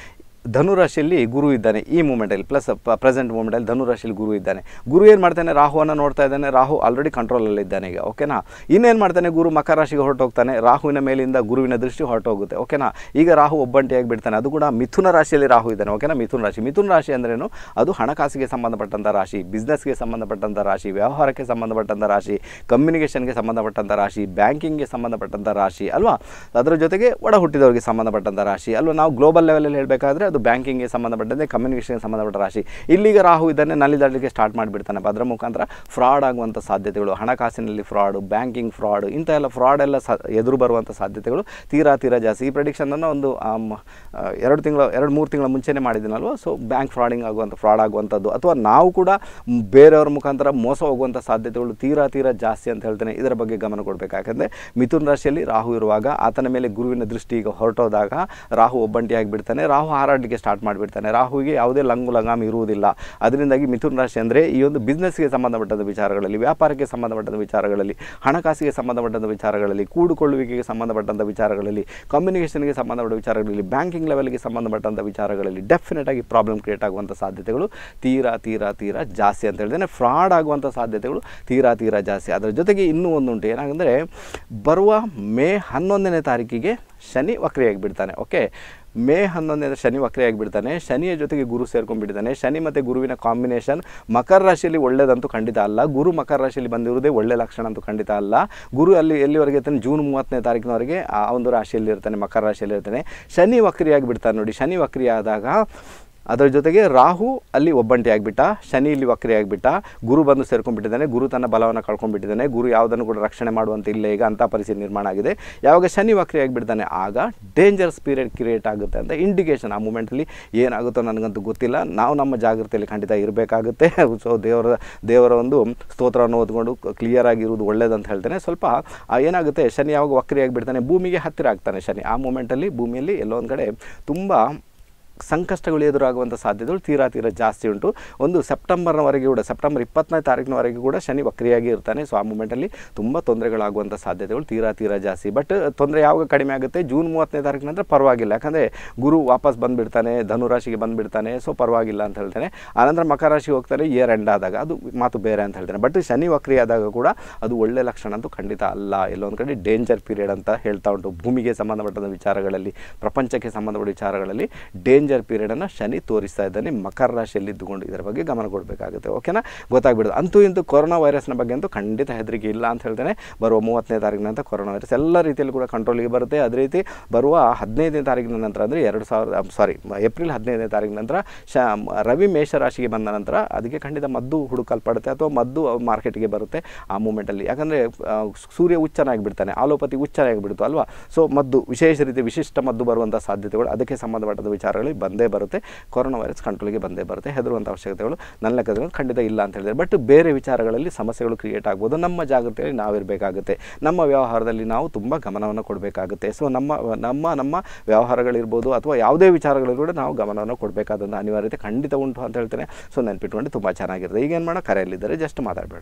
ಧನುರಾಶಿಯಲ್ಲಿ ಗುರು ಇದ್ದಾನೆ ಈ ಮೂಮೆಂಟಲ್ಲಿ ಪ್ಲಸ್ ಪ್ರೆಸೆಂಟ್ ಮೂಮೆಂಟಲ್ಲಿ ಧನುರಾಶಿಯಲ್ಲಿ ಗುರು ಇದ್ದಾನೆ ಗುರು ಏನು ಮಾಡ್ತಾನೆ ರಾಹುವನ್ನು ನೋಡ್ತಾ ಇದ್ದಾನೆ ರಾಹು ಆಲ್ರೆಡಿ ಕಂಟ್ರೋಲಲ್ಲಿ ಇದ್ದಾನೆ ಈಗ ಓಕೆನಾ ಇನ್ನೇನು ಮಾಡ್ತಾನೆ ಗುರು ಮಕರ ರಾಶಿಗೆ ಹೊರಟೋಗ್ತಾನೆ ರಾಹುವಿನ ಮೇಲಿಂದ ಗುರುವಿನ ದೃಷ್ಟಿ ಹೊರಟೋಗುತ್ತೆ ಓಕೆನಾ ಈಗ ರಾಹು ಒಬ್ಬಂಟಿಯಾಗಿ ಬಿಡ್ತಾನೆ ಅದು ಕೂಡ ಮಿಥುನ ರಾಶಿಯಲ್ಲಿ ರಾಹು ಇದ್ದಾನೆ ಓಕೆನಾ ಮಿಥುನ ರಾಶಿ ಮಿಥುನ ರಾಶಿ ಅಂದ್ರೇನು ಅದು ಹಣಕಾಸಿಗೆ ಸಂಬಂಧಪಟ್ಟಂಥ ರಾಶಿ ಬಿಸ್ನೆಸ್ಗೆ ಸಂಬಂಧಪಟ್ಟಂಥ ರಾಶಿ ವ್ಯವಹಾರಕ್ಕೆ ಸಂಬಂಧಪಟ್ಟಂಥ ರಾಶಿ ಕಮ್ಯುನಿಕೇಷನ್ಗೆ ಸಂಬಂಧಪಟ್ಟಂಥ ರಾಶಿ ಬ್ಯಾಂಕಿಂಗ್ಗೆ ಸಂಬಂಧಪಟ್ಟಂಥ ರಾಶಿ ಅಲ್ವಾ ಅದರ ಜೊತೆಗೆ ಒಡ ಹುಟ್ಟಿದವರಿಗೆ ಸಂಬಂಧಪಟ್ಟಂಥ ರಾಶಿ ಅಲ್ವಾ ನಾವು ಗ್ಲೋಬಲ್ ಲೆವೆಲಲ್ಲಿ ಹೇಳಬೇಕಾದ್ರೆ ಅದು ಬ್ಯಾಂಕಿಂಗ್ಗೆ ಸಂಬಂಧಪಟ್ಟಂತೆ ಕಮ್ಯುನಿಕೇಷನ್ಗೆ ಸಂಬಂಧಪಟ್ಟ ರಾಶಿ ಇಲ್ಲಿಗ ರಾಹು ಇದನ್ನೇ ನಲಿದಾಡಲಿಕ್ಕೆ ಸ್ಟಾರ್ಟ್ ಮಾಡಿಬಿಡ್ತಾನೆ ಅದರ ಮುಖಾಂತರ ಫ್ರಾಡ್ ಆಗುವಂಥ ಸಾಧ್ಯತೆಗಳು ಹಣಕಾಸಿನಲ್ಲಿ ಫ್ರಾಡು ಬ್ಯಾಂಕಿಂಗ್ ಫ್ರಾಡ್ ಇಂಥ ಎಲ್ಲ ಫ್ರಾಡ್ ಎಲ್ಲ ಸ ಎದುರು ಬರುವಂಥ ಸಾಧ್ಯತೆಗಳು ತೀರಾ ತೀರಾ ಜಾಸ್ತಿ ಈ ಪ್ರೆಡಿಕ್ಷನನ್ನು ಒಂದು ಆಮ್, ಆ, ಎರಡು ತಿಂಗಳ ಎರಡು ಮೂರು ತಿಂಗಳ ಮುಂಚೆನೇ ಮಾಡಿದ್ದೀನಲ್ವ ಸೊ ಬ್ಯಾಂಕ್ ಫ್ರಾಡಿಂಗ್ ಆಗುವಂಥ ಫ್ರಾಡ್ ಆಗುವಂಥದ್ದು ಅಥವಾ ನಾವು ಕೂಡ ಮ್, ಬೇರೆಯವ್ರ ಮುಖಾಂತರ ಮೋಸ ಹೋಗುವಂಥ ಸಾಧ್ಯತೆಗಳು ತೀರಾ ತೀರಾ ಜಾಸ್ತಿ ಅಂತ ಹೇಳ್ತೇನೆ ಇದರ ಬಗ್ಗೆ ಗಮನ ಕೊಡಬೇಕು ಯಾಕಂದರೆ ಮಿಥುನ್ ರಾಶಿಯಲ್ಲಿ ರಾಹು ಇರುವಾಗ ಆತನ ಮೇಲೆ ಗುರುವಿನ ದೃಷ್ಟಿ ಈಗ ಹೊರಟೋದಾಗ ರಾಹು ಒಬ್ಬಂಟಿಯಾಗಿ ಬಿಡ್ತಾನೆ ರಾಹು ಹಾರಾಡಲಿಕ್ಕೆ ಸ್ಟಾರ್ಟ್ ಮಾಡಿಬಿಡ್ತಾನೆ ರಾಹುವಿಗೆ ಯಾವುದೇ ಲಂಗು ಲಗಾಮ್ ಇರುವುದಿಲ್ಲ ಅದರಿಂದಾಗಿ ಮಿಥುನ್ ರಾಶಿ ಅಂದರೆ ಈ ಒಂದು ಬಿಸ್ನೆಸ್ಗೆ ಸಂಬಂಧಪಟ್ಟಂಥ ವಿಚಾರಗಳಲ್ಲಿ ವ್ಯಾಪಾರಕ್ಕೆ ಸಂಬಂಧಪಟ್ಟಂಥ ವಿಚಾರಗಳಲ್ಲಿ ಹಣಕಾಸಿಗೆ ಸಂಬಂಧಪಟ್ಟಂಥ ವಿಚಾರಗಳಲ್ಲಿ ಕೂಡುಕೊಳ್ಳುವಿಕೆಗೆ ಸಂಬಂಧಪಟ್ಟಂಥ ವಿಚಾರಗಳಲ್ಲಿ ಕಮ್ಯುನಿಕೇಷನ್ಗೆ ಸಂಬಂಧಪಟ್ಟ ವಿಚಾರಗಳಲ್ಲಿ ಬ್ಯಾಂಕಿಂಗ್ ಲೆವೆಲ್ಗೆ ಸಂಬಂಧಪಟ್ಟಂಥ ವಿಚಾರಗಳಲ್ಲಿ ಡೆಫಿನೆಟ್ ಆಗಿ ಪ್ರಾಬ್ಲಮ್ ಕ್ರಿಯೇಟ್ ಆಗುವಂಥ ಸಾಧ್ಯತೆಗಳು ತೀರಾ ತೀರಾ ತೀರಾ ಜಾಸ್ತಿ ಅಂತ ಹೇಳ್ತೇನೆ ಫ್ರಾಡ್ ಆಗುವಂಥ ಸಾಧ್ಯತೆಗಳು ತೀರಾ ತೀರಾ ಜಾಸ್ತಿ ಅದರ ಜೊತೆಗೆ ಇನ್ನೂ ಒಂದುಂಟು ಏನಾಗಂದರೆ ಬರುವ ಮೇ ಹನ್ನೊಂದನೇ ತಾರೀಕಿಗೆ ಶನಿ ವಕ್ರಿಯಾಗಿ ಬಿಡ್ತಾನೆ ಓಕೆ ಮೇ ಹನ್ನೊಂದನೇ ಶನಿ ವಕ್ರಿಯಾಗಿ ಬಿಡ್ತಾನೆ ಶನಿಯ ಜೊತೆಗೆ ಗುರು ಸೇರ್ಕೊಂಡ್ಬಿಡ್ತಾನೆ ಶನಿ ಮತ್ತು ಗುರುವಿನ ಕಾಂಬಿನೇಷನ್ ಮಕರ ರಾಶಿಯಲ್ಲಿ ಒಳ್ಳೆಯದಂತೂ ಖಂಡಿತ ಅಲ್ಲ ಗುರು ಮಕರ ರಾಶಿಯಲ್ಲಿ ಬಂದಿರುವುದೇ ಒಳ್ಳೆ ಲಕ್ಷಣ ಅಂತೂ ಖಂಡಿತ ಅಲ್ಲ ಗುರು ಅಲ್ಲಿ ಎಲ್ಲಿವರೆಗೆ ಇರ್ತಾನೆ ಜೂನ್ ಮೂವತ್ತನೇ ತಾರೀಕಿನವರೆಗೆ ಆ ಒಂದು ರಾಶಿಯಲ್ಲಿ ಇರ್ತಾನೆ ಮಕರ ರಾಶಿಯಲ್ಲಿ ಇರ್ತಾನೆ ಶನಿ ವಕ್ರಿಯಾಗಿ ಬಿಡ್ತಾನೆ ನೋಡಿ ಶನಿ ವಕ್ರಿ ಆದಾಗ ಅದರ ಜೊತೆಗೆ ರಾಹು ಅಲ್ಲಿ ಒಬ್ಬಂಟಿ ಆಗಿಬಿಟ್ಟ ಶನಿ ಇಲ್ಲಿ ವಕ್ರಿ ಆಗಿಬಿಟ್ಟ ಗುರು ಬಂದು ಸೇರ್ಕೊಂಡ್ಬಿಟ್ಟಿದ್ದಾನೆ ಗುರು ತನ್ನ ಬಲವನ್ನು ಕಳ್ಕೊಂಡ್ಬಿಟ್ಟಿದ್ದಾನೆ ಗುರು ಯಾವುದನ್ನು ಕೂಡ ರಕ್ಷಣೆ ಮಾಡುವಂತ ಇಲ್ಲ ಈಗ ಅಂಥ ಪರಿಸ್ಥಿತಿ ನಿರ್ಮಾಣ ಆಗಿದೆ ಯಾವಾಗ ಶನಿ ವಕ್ರಿ ಆಗಿಬಿಡ್ತಾನೆ ಆಗ ಡೇಂಜರ್ಸ್ ಪೀರಿಯಡ್ ಕ್ರಿಯೇಟ್ ಆಗುತ್ತೆ ಅಂತ ಇಂಡಿಕೇಶನ್ ಆ ಮೂಮೆಂಟಲ್ಲಿ ಏನಾಗುತ್ತೋ ನನಗಂತೂ ಗೊತ್ತಿಲ್ಲ ನಾವು ನಮ್ಮ ಜಾಗೃತಿಯಲ್ಲಿ ಖಂಡಿತ ಇರಬೇಕಾಗುತ್ತೆ ಸೊ ದೇವರ ದೇವರ ಒಂದು ಸ್ತೋತ್ರವನ್ನು ಓದ್ಕೊಂಡು ಕ್ಲಿಯರ್ ಆಗಿರುವುದು ಒಳ್ಳೇದಂತ ಹೇಳ್ತೇನೆ ಸ್ವಲ್ಪ ಆ ಏನಾಗುತ್ತೆ ಶನಿ ಯಾವಾಗ ವಕ್ರಿ ಆಗಿಬಿಡ್ತಾನೆ ಭೂಮಿಗೆ ಹತ್ತಿರ ಆಗ್ತಾನೆ ಶನಿ ಆ ಮೂಮೆಂಟಲ್ಲಿ ಭೂಮಿಯಲ್ಲಿ ಎಲ್ಲೋ ಒಂದು ಕಡೆ ತುಂಬ ಸಂಕಷ್ಟಗಳು ಎದುರಾಗುವಂಥ ಸಾಧ್ಯತೆಗಳು ತೀರಾ ತೀರಾ ಜಾಸ್ತಿ ಉಂಟು ಒಂದು ಸೆಪ್ಟೆಂಬರ್ನವರೆಗೆ ಕೂಡ ಸೆಪ್ಟೆಂಬರ್ ಇಪ್ಪತ್ತನೇ ತಾರೀಕಿನವರೆಗೆ ಕೂಡ ಶನಿ ವಕ್ರಿಯಾಗಿ ಇರ್ತಾನೆ ಸೊ ಆ ಮೂಮೆಂಟಲ್ಲಿ ತುಂಬ ತೊಂದರೆಗಳಾಗುವಂಥ ಸಾಧ್ಯತೆಗಳು ತೀರಾ ತೀರಾ ಜಾಸ್ತಿ ಬಟ್ ತೊಂದರೆ ಯಾವಾಗ ಕಡಿಮೆ ಆಗುತ್ತೆ ಜೂನ್ ಮೂವತ್ತನೇ ತಾರೀಕು ನಂತರ ಪರವಾಗಿಲ್ಲ ಯಾಕಂದರೆ ಗುರು ವಾಪಸ್ ಬಂದುಬಿಡ್ತಾನೆ ಧನುರಾಶಿಗೆ ಬಂದುಬಿಡ್ತಾನೆ ಸೊ ಪರವಾಗಿಲ್ಲ ಅಂತ ಹೇಳ್ತಾನೆ ಆನಂತರ ಮಕರ ರಾಶಿಗೆ ಹೋಗ್ತಾನೆ ಇಯರ್ ಎಂಡ್ ಆದಾಗ ಅದು ಮಾತು ಬೇರೆ ಅಂತ ಹೇಳ್ತಾನೆ ಬಟ್ ಶನಿ ವಕ್ರಿ ಆದಾಗ ಕೂಡ ಅದು ಒಳ್ಳೆ ಲಕ್ಷಣ ಅಂತೂ ಖಂಡಿತ ಅಲ್ಲ ಎಲ್ಲೊಂದು ಕಡೆ ಡೇಂಜರ್ ಪೀರಿಯಡ್ ಅಂತ ಹೇಳ್ತಾ ಉಂಟು ಭೂಮಿಗೆ ಸಂಬಂಧಪಟ್ಟಂಥ ವಿಚಾರಗಳಲ್ಲಿ ಪ್ರಪಂಚಕ್ಕೆ ಸಂಬಂಧಪಟ್ಟ ವಿಚಾರಗಳಲ್ಲಿ ಡೇಂಜರ್ ಪೀರಿಯಡನ್ನು ಶನಿ ತೋರಿಸ್ತಾ ಇದ್ದಾನೆ ಮಕರ ರಾಶಿಯಲ್ಲಿ ಇದ್ದುಕೊಂಡು ಇದರ ಬಗ್ಗೆ ಗಮನ ಕೊಡಬೇಕಾಗುತ್ತೆ ಓಕೆನಾ ಗೊತ್ತಾಗ್ಬಿಡುದು ಅಂತೂ ಇಂತೂ ಕೊರೋನಾ ವೈರಸ್ನ ಬಗ್ಗೆ ಅಂತೂ ಖಂಡಿತ ಹೆದರಿಕೆ ಇಲ್ಲ ಅಂತ ಹೇಳ್ತೇನೆ ಬರುವ ಮೂವತ್ತನೇ ತಾರೀಕಿನ ನಂತರ ಕೊರೋನಾ ವೈರಸ್ ಎಲ್ಲ ರೀತಿಯಲ್ಲಿ ಕೂಡ ಕಂಟ್ರೋಲಿಗೆ ಬರುತ್ತೆ ಅದೇ ರೀತಿ ಬರುವ ಹದಿನೈದನೇ ತಾರೀಕಿನ ನಂತರ ಅಂದರೆ ಎರಡು ಸಾವಿರದ ಸಾರಿ ಏಪ್ರಿಲ್ ಹದಿನೈದನೇ ತಾರೀಕಿನ ನಂತರ ಶ ರವಿ ಮೇಷ ರಾಶಿಗೆ ಬಂದ ನಂತರ ಅದಕ್ಕೆ ಖಂಡಿತ ಮದ್ದು ಹುಡುಕಲ್ಪಡುತ್ತೆ ಅಥವಾ ಮದ್ದು ಮಾರ್ಕೆಟ್ಗೆ ಬರುತ್ತೆ ಆ ಮೂಮೆಂಟಲ್ಲಿ ಯಾಕಂದರೆ ಸೂರ್ಯ ಹುಚ್ಚನಾಗಿ ಬಿಡ್ತಾನೆ ಆಲೋಪತಿ ಹುಚ್ಚನಾಗಿ ಬಿಡ್ತು ಅಲ್ವಾ ಸೊ ಮದ್ದು ವಿಶೇಷ ರೀತಿ ವಿಶಿಷ್ಟ ಮದ್ದು ಬರುವಂಥ ಸಾಧ್ಯತೆಗಳು ಅದಕ್ಕೆ ಸಂಬಂಧಪಟ್ಟದ ವಿಚಾರಗಳಿಗೆ ಬಂದೇ ಬರುತ್ತೆ ಕೊರೋನಾ ವೈರಸ್ ಕಂಟ್ರೋಲಿಗೆ ಬಂದೇ ಬರುತ್ತೆ ಹೆದರುವಂಥ ಅವಶ್ಯಕತೆಗಳು ನನ್ನ ಲೆಕ್ಕದಲ್ಲಿ ಖಂಡಿತ ಇಲ್ಲ ಅಂತ ಹೇಳಿದರೆ ಬಟ್ ಬೇರೆ ವಿಚಾರಗಳಲ್ಲಿ ಸಮಸ್ಯೆಗಳು ಕ್ರಿಯೇಟ್ ಆಗ್ಬೋದು ನಮ್ಮ ಜಾಗೃತಿಯಲ್ಲಿ ನಾವಿರಬೇಕಾಗುತ್ತೆ ನಮ್ಮ ವ್ಯವಹಾರದಲ್ಲಿ ನಾವು ತುಂಬ ಗಮನವನ್ನು ಕೊಡಬೇಕಾಗುತ್ತೆ ಸೊ ನಮ್ಮ ನಮ್ಮ ನಮ್ಮ ವ್ಯವಹಾರಗಳಿರ್ಬೋದು ಅಥವಾ ಯಾವುದೇ ವಿಚಾರಗಳು ಕೂಡ ನಾವು ಗಮನವನ್ನು ಕೊಡಬೇಕಾದಂಥ ಅನಿವಾರ್ಯತೆ ಖಂಡಿತ ಉಂಟು ಅಂತ ಹೇಳ್ತೇನೆ ಸೊ ನೆನ್ಪಿಟ್ಕೊಂಡು ತುಂಬ ಚೆನ್ನಾಗಿರುತ್ತೆ ಈಗ ಏನು ಮಾಡೋ ಕರೆಯಲ್ಲಿದ್ದರೆ ಜಸ್ಟ್ ಮಾತಾಡಬೇಡ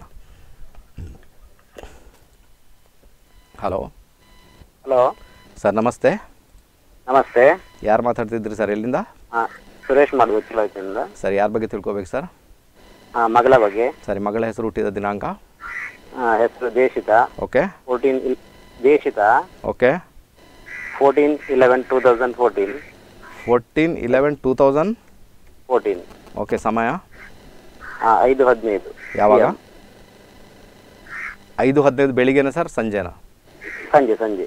ಹಲೋ ಹಲೋ ಸರ್ ನಮಸ್ತೆ ನಮಸ್ತೆ ಯಾರು ಮಾತಾಡ್ತಿದ್ರಿ ಸರ್ ಎಲ್ಲಿಂದ ಹಾಂ ಸುರೇಶ್ ಮಾಡಿ ಗೊತ್ತಿಲ್ಲ ಸರ್ ಯಾರ ಬಗ್ಗೆ ತಿಳ್ಕೊಬೇಕು ಸರ್ ಹಾಂ ಮಗಳ ಬಗ್ಗೆ ಸರಿ ಮಗಳ ಹೆಸರು ಹುಟ್ಟಿದ ದಿನಾಂಕ ಹಾಂ ಹೆಸರು Deshita okay fourteen Deshita okay fourteen eleven two thousand fourteen fourteen eleven two thousand fourteen okay ಸಮಯ ಹಾಂ ಐದು ಹದಿನೈದು ಯಾವಾಗ ಐದು ಹದಿನೈದು ಬೆಳಿಗ್ಗೆನ ಸರ್ ಸಂಜೆನಾ ಸಂಜೆ ಸಂಜೆ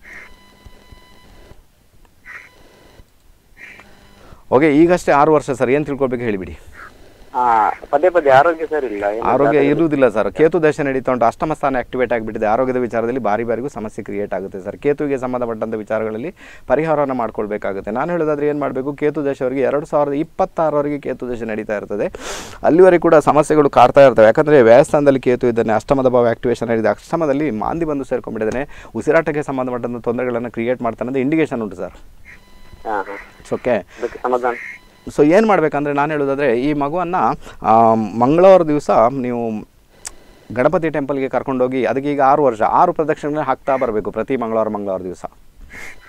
ಓಕೆ ಈಗಷ್ಟೇ ಆರು ವರ್ಷ ಸರ್ ಏನು ತಿಳ್ಕೊಬೇಕು ಹೇಳಿಬಿಡಿ ಹಾಂ ಪದೇ ಪದೇ ಆರೋಗ್ಯ ಸರಿ ಇಲ್ಲ ಏನು ಆರೋಗ್ಯ ಜಾತಕ- ಇರುವುದಿಲ್ಲ ಸರ್ ಕೇತು ದಶ ನಡೀತಾ ಉಂಟು ಅಷ್ಟಮ ಸ್ಥಾನ ಆಕ್ಟಿವೇಟ್ ಆಗಿಬಿಟ್ಟಿದೆ ಆರೋಗ್ಯದ ವಿಚಾರದಲ್ಲಿ ಬಾರಿ ಬಾರಿಗೂ ಸಮಸ್ಯೆ ಕ್ರಿಯೇಟ್ ಆಗುತ್ತೆ ಸರ್ ಕೇತುವಿಗೆ ಸಂಬಂಧಪಟ್ಟಂಥ ವಿಚಾರಗಳಲ್ಲಿ ಪರಿಹಾರವನ್ನು ಮಾಡ್ಕೊಳ್ಬೇಕಾಗುತ್ತೆ ನಾನು ಹೇಳೋದಾದ್ರೆ ಏನು ಮಾಡಬೇಕು ಕೇತು ದಶವರೆಗೆ ಎರಡು ಸಾವಿರದ ಇಪ್ಪತ್ತಾರವರೆಗೆ ಕೇತು ದಶ ನಡೀತಾ ಇರ್ತದೆ ಅಲ್ಲಿವರೆಗೆ ಕೂಡ ಸಮಸ್ಯೆಗಳು ಕಾಡ್ತಾ ಇರ್ತವೆ ಯಾಕಂದರೆ ವ್ಯಯಸ್ಥಾನದಲ್ಲಿ ಕೇತು ಇದ್ದಾನೆ ಅಷ್ಟಮದ ಭಾವ ಆಕ್ಟಿವೇಶನ್ ಆಗಿದೆ ಅಷ್ಟಮದಲ್ಲಿ ಮಾಂದಿ ಬಂದು ಸೇರ್ಕೊಂಡ್ಬಿಟ್ಟಿದ್ದಾನೆ ಉಸಿರಾಟಕ್ಕೆ ಸಂಬಂಧಪಟ್ಟಂಥ ತೊಂದರೆಗಳನ್ನು ಕ್ರಿಯೇಟ್ ಮಾಡ್ತಾನೆ ಅಂತ ಇಂಡಿಕೇಶನ್ ಉಂಟು ಸರ್ ಹಾಂ ಹಾಂ ಓಕೆ ಅದಕ್ಕೆ ಸಮಾಧಾನ ಸೊ ಏನು ಮಾಡಬೇಕಂದ್ರೆ ನಾನು ಹೇಳೋದಾದರೆ ಈ ಮಗುವನ್ನು ಮಂಗಳವಾರ ದಿವಸ ನೀವು ಗಣಪತಿ ಟೆಂಪಲ್ಗೆ ಕರ್ಕೊಂಡೋಗಿ ಅದಕ್ಕೆ ಈಗ ಆರು ವರ್ಷ ಆರು ಪ್ರದಕ್ಷಿಣೆ ಹಾಕ್ತಾ ಬರಬೇಕು ಪ್ರತಿ ಮಂಗಳವಾರ ಮಂಗಳವಾರ ದಿವಸ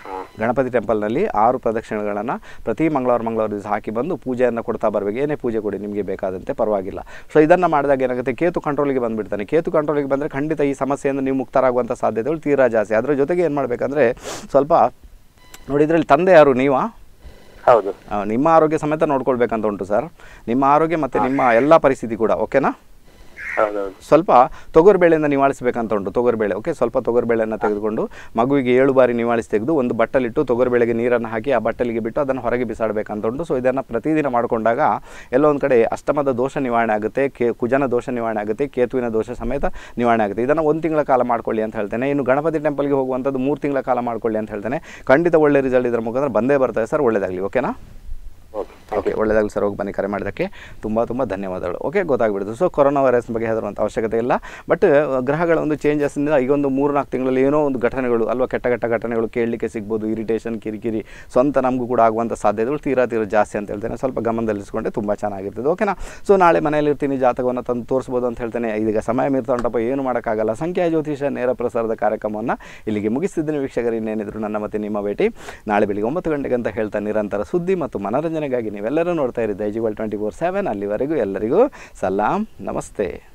ಹಾಂ ಗಣಪತಿ ಟೆಂಪಲ್ನಲ್ಲಿ ಆರು ಪ್ರದಕ್ಷಿಣೆಗಳನ್ನು ಪ್ರತಿ ಮಂಗಳವಾರ ಮಂಗಳವಾರ ದಿವಸ ಹಾಕಿ ಬಂದು ಪೂಜೆಯನ್ನು ಕೊಡ್ತಾ ಬರಬೇಕು ಏನೇ ಪೂಜೆ ಕೊಡಿ ನಿಮಗೆ ಬೇಕಾದಂತೆ ಪರವಾಗಿಲ್ಲ ಸೊ ಇದನ್ನು ಮಾಡಿದಾಗ ಏನಾಗುತ್ತೆ ಕೇತು ಕಂಟ್ರೋಲಿಗೆ ಬಂದುಬಿಡ್ತಾನೆ ಕೇತು ಕಂಟ್ರೋಲಿಗೆ ಬಂದರೆ ಖಂಡಿತ ಈ ಸಮಸ್ಯೆಯಿಂದ ನೀವು ಮುಕ್ತರಾಗುವಂಥ ಸಾಧ್ಯತೆಗಳು ತೀರಾ ಜಾಸ್ತಿ ಅದರ ಜೊತೆಗೆ ಏನು ಮಾಡಬೇಕಂದ್ರೆ ಸ್ವಲ್ಪ ನೋಡಿ ಇದರಲ್ಲಿ ತಂದೆ ಯಾರು ನೀವಾ ಹೌದು ಆ, ನಿಮ್ಮ ಆರೋಗ್ಯ ಸಮೇತ ನೋಡ್ಕೊಳ್ಬೇಕಂತ ಉಂಟು ಸರ್ ನಿಮ್ಮ ಆರೋಗ್ಯ ಮತ್ತು ನಿಮ್ಮ ಎಲ್ಲ ಪರಿಸ್ಥಿತಿ ಕೂಡ ಓಕೆನಾ ಹೌದೌದು ಸ್ವಲ್ಪ ತೊಗರುಬೇಳೆಯಿಂದ ನಿವಾಳಿಸಬೇಕಂತ ಉಂಟು ತೊಗರುಬೇಳೆ ಓಕೆ ಸ್ವಲ್ಪ ತೊಗರುಬೇಳೆಯನ್ನು ತೆಗೆದುಕೊಂಡು ಮಗುವಿಗೆ ಏಳು ಬಾರಿ ನಿವಾಳಿಸಿ ತೆಗೆದು ಒಂದು ಬಟ್ಟಲಿಟ್ಟು ತೊಗರುಬೇಳೆಗೆ ನೀರನ್ನು ಹಾಕಿ ಆ ಬಟ್ಟಲಿಗೆ ಬಿಟ್ಟು ಅದನ್ನು ಹೊರಗೆ ಬಿಸಾಡಬೇಕಂತ ಉಂಟು ಸೊ ಇದನ್ನು ಪ್ರತಿದಿನ ಮಾಡಿಕೊಂಡಾಗ ಎಲ್ಲೋ ಒಂದು ಕಡೆ ಅಷ್ಟಮದ ದೋಷ ನಿವಾರಣೆ ಆಗುತ್ತೆ ಕೇ ಕುಜನ ದೋಷ ನಿವಾರಣೆ ಆಗುತ್ತೆ ಕೇತುವಿನ ದೋಷ ಸಮೇತ ನಿವಾರಣೆ ಆಗುತ್ತೆ ಇದನ್ನು ಒಂದು ತಿಂಗಳ ಕಾಲ ಮಾಡ್ಕೊಳ್ಳಿ ಅಂತ ಹೇಳ್ತೇನೆ ಇನ್ನು ಗಣಪತಿ ಟೆಂಪಲ್ಗೆ ಹೋಗುವಂಥದ್ದು ಮೂರು ತಿಂಗಳ ಕಾಲ ಮಾಡ್ಕೊಳ್ಳಿ ಅಂತ ಹೇಳ್ತೇನೆ ಖಂಡಿತ ಒಳ್ಳೆ ರಿಸಲ್ಟ್ ಇದರ ಮುಖಾಂತರ ಬಂದೇ ಬರ್ತದೆ ಸರ್ ಒಳ್ಳೆಯದಾಗಲಿ ಓಕೆನಾ ಓಕೆ ಓಕೆ ಒಳ್ಳೆಯದಾಗಲಿ ಸರ್ ಹೋಗಿ ಬನ್ನಿ ಕರೆ ಮಾಡೋದಕ್ಕೆ ತುಂಬ ತುಂಬ ಧನ್ಯವಾದಗಳು ಓಕೆ ಗೊತ್ತಾಗ್ಬಿಡ್ತು ಸೊ ಕೊರೋನಾ ವೈರಸ್ ಬಗ್ಗೆ ಹೆದರುವಂಥ ಅವಶ್ಯಕತೆ ಇಲ್ಲ ಬಟ್ ಗ್ರಹಗಳ ಒಂದು ಚೇಂಜಸ್ನಿಂದ ಈಗ ಒಂದು ಮೂರು ನಾಲ್ಕು ತಿಂಗಳಲ್ಲಿ ಏನೋ ಒಂದು ಘಟನೆಗಳು ಅಲ್ವಾ ಕೆಟ್ಟ ಕೆಟ್ಟ ಘಟನೆಗಳು ಕೇಳಲಿಕ್ಕೆ ಸಿಗ್ಬೋದು ಇರಿಟೇಷನ್ ಕಿರಿಕಿರಿ ಸ್ವಂತ ನಮಗೂ ಕೂಡ ಆಗುವಂಥ ಸಾಧ್ಯತೆಗಳು ತೀರಾ ತೀರಾ ಜಾಸ್ತಿ ಅಂತ ಹೇಳ್ತೇನೆ ಸ್ವಲ್ಪ ಗಮನದಲ್ಲಿಸ್ಕೊಂಡ್ರೆ ತುಂಬ ಚೆನ್ನಾಗಿರ್ತದೆ ಓಕೆನಾ ಸೊ ನಾಳೆ ಮನೆಯಲ್ಲಿ ಇರ್ತೀನಿ ಜಾತಕವನ್ನು ತಂದು ತೋರಿಸ್ಬೋದು ಅಂತ ಹೇಳ್ತೇನೆ ಇದೀಗ ಸಮಯ ಮೀರ್ತಾ ಉಂಟಪ್ಪ ಏನು ಮಾಡೋಕ್ಕಾಗಲ್ಲ ಸಂಖ್ಯಾ ಜ್ಯೋತಿಷ ನೇರ ಪ್ರಸಾರದ ಕಾರ್ಯಕ್ರಮವನ್ನು ಇಲ್ಲಿಗೆ ಮುಗಿಸ್ತಿದ್ದೀನಿ ವೀಕ್ಷಕರು ಇನ್ನೇನಿದ್ರು ನನ್ನ ಮತ್ತೆ ನಿಮ್ಮ ಭೇಟಿ ನಾಳೆ ಬೆಳಿಗ್ಗೆ ಒಂಬತ್ತು ಗಂಟೆಗೆ ಅಂತ ಹೇಳ್ತಾ ನಿರಂತರ ಸುದ್ದಿ ಮತ್ತು ಮನೋರಂಜನೆಗಾಗಿ ನೀವೆಲ್ಲರೂ ನೋಡ್ತಾ ಇರಿ ದೈಜಿವಲ್ ಟ್ವೆಂಟಿ ಫೋರ್ ಸೆವೆನ್ ಅಲ್ಲಿವರೆಗೂ ಎಲ್ಲರಿಗೂ ಸಲಾಂ ನಮಸ್ತೆ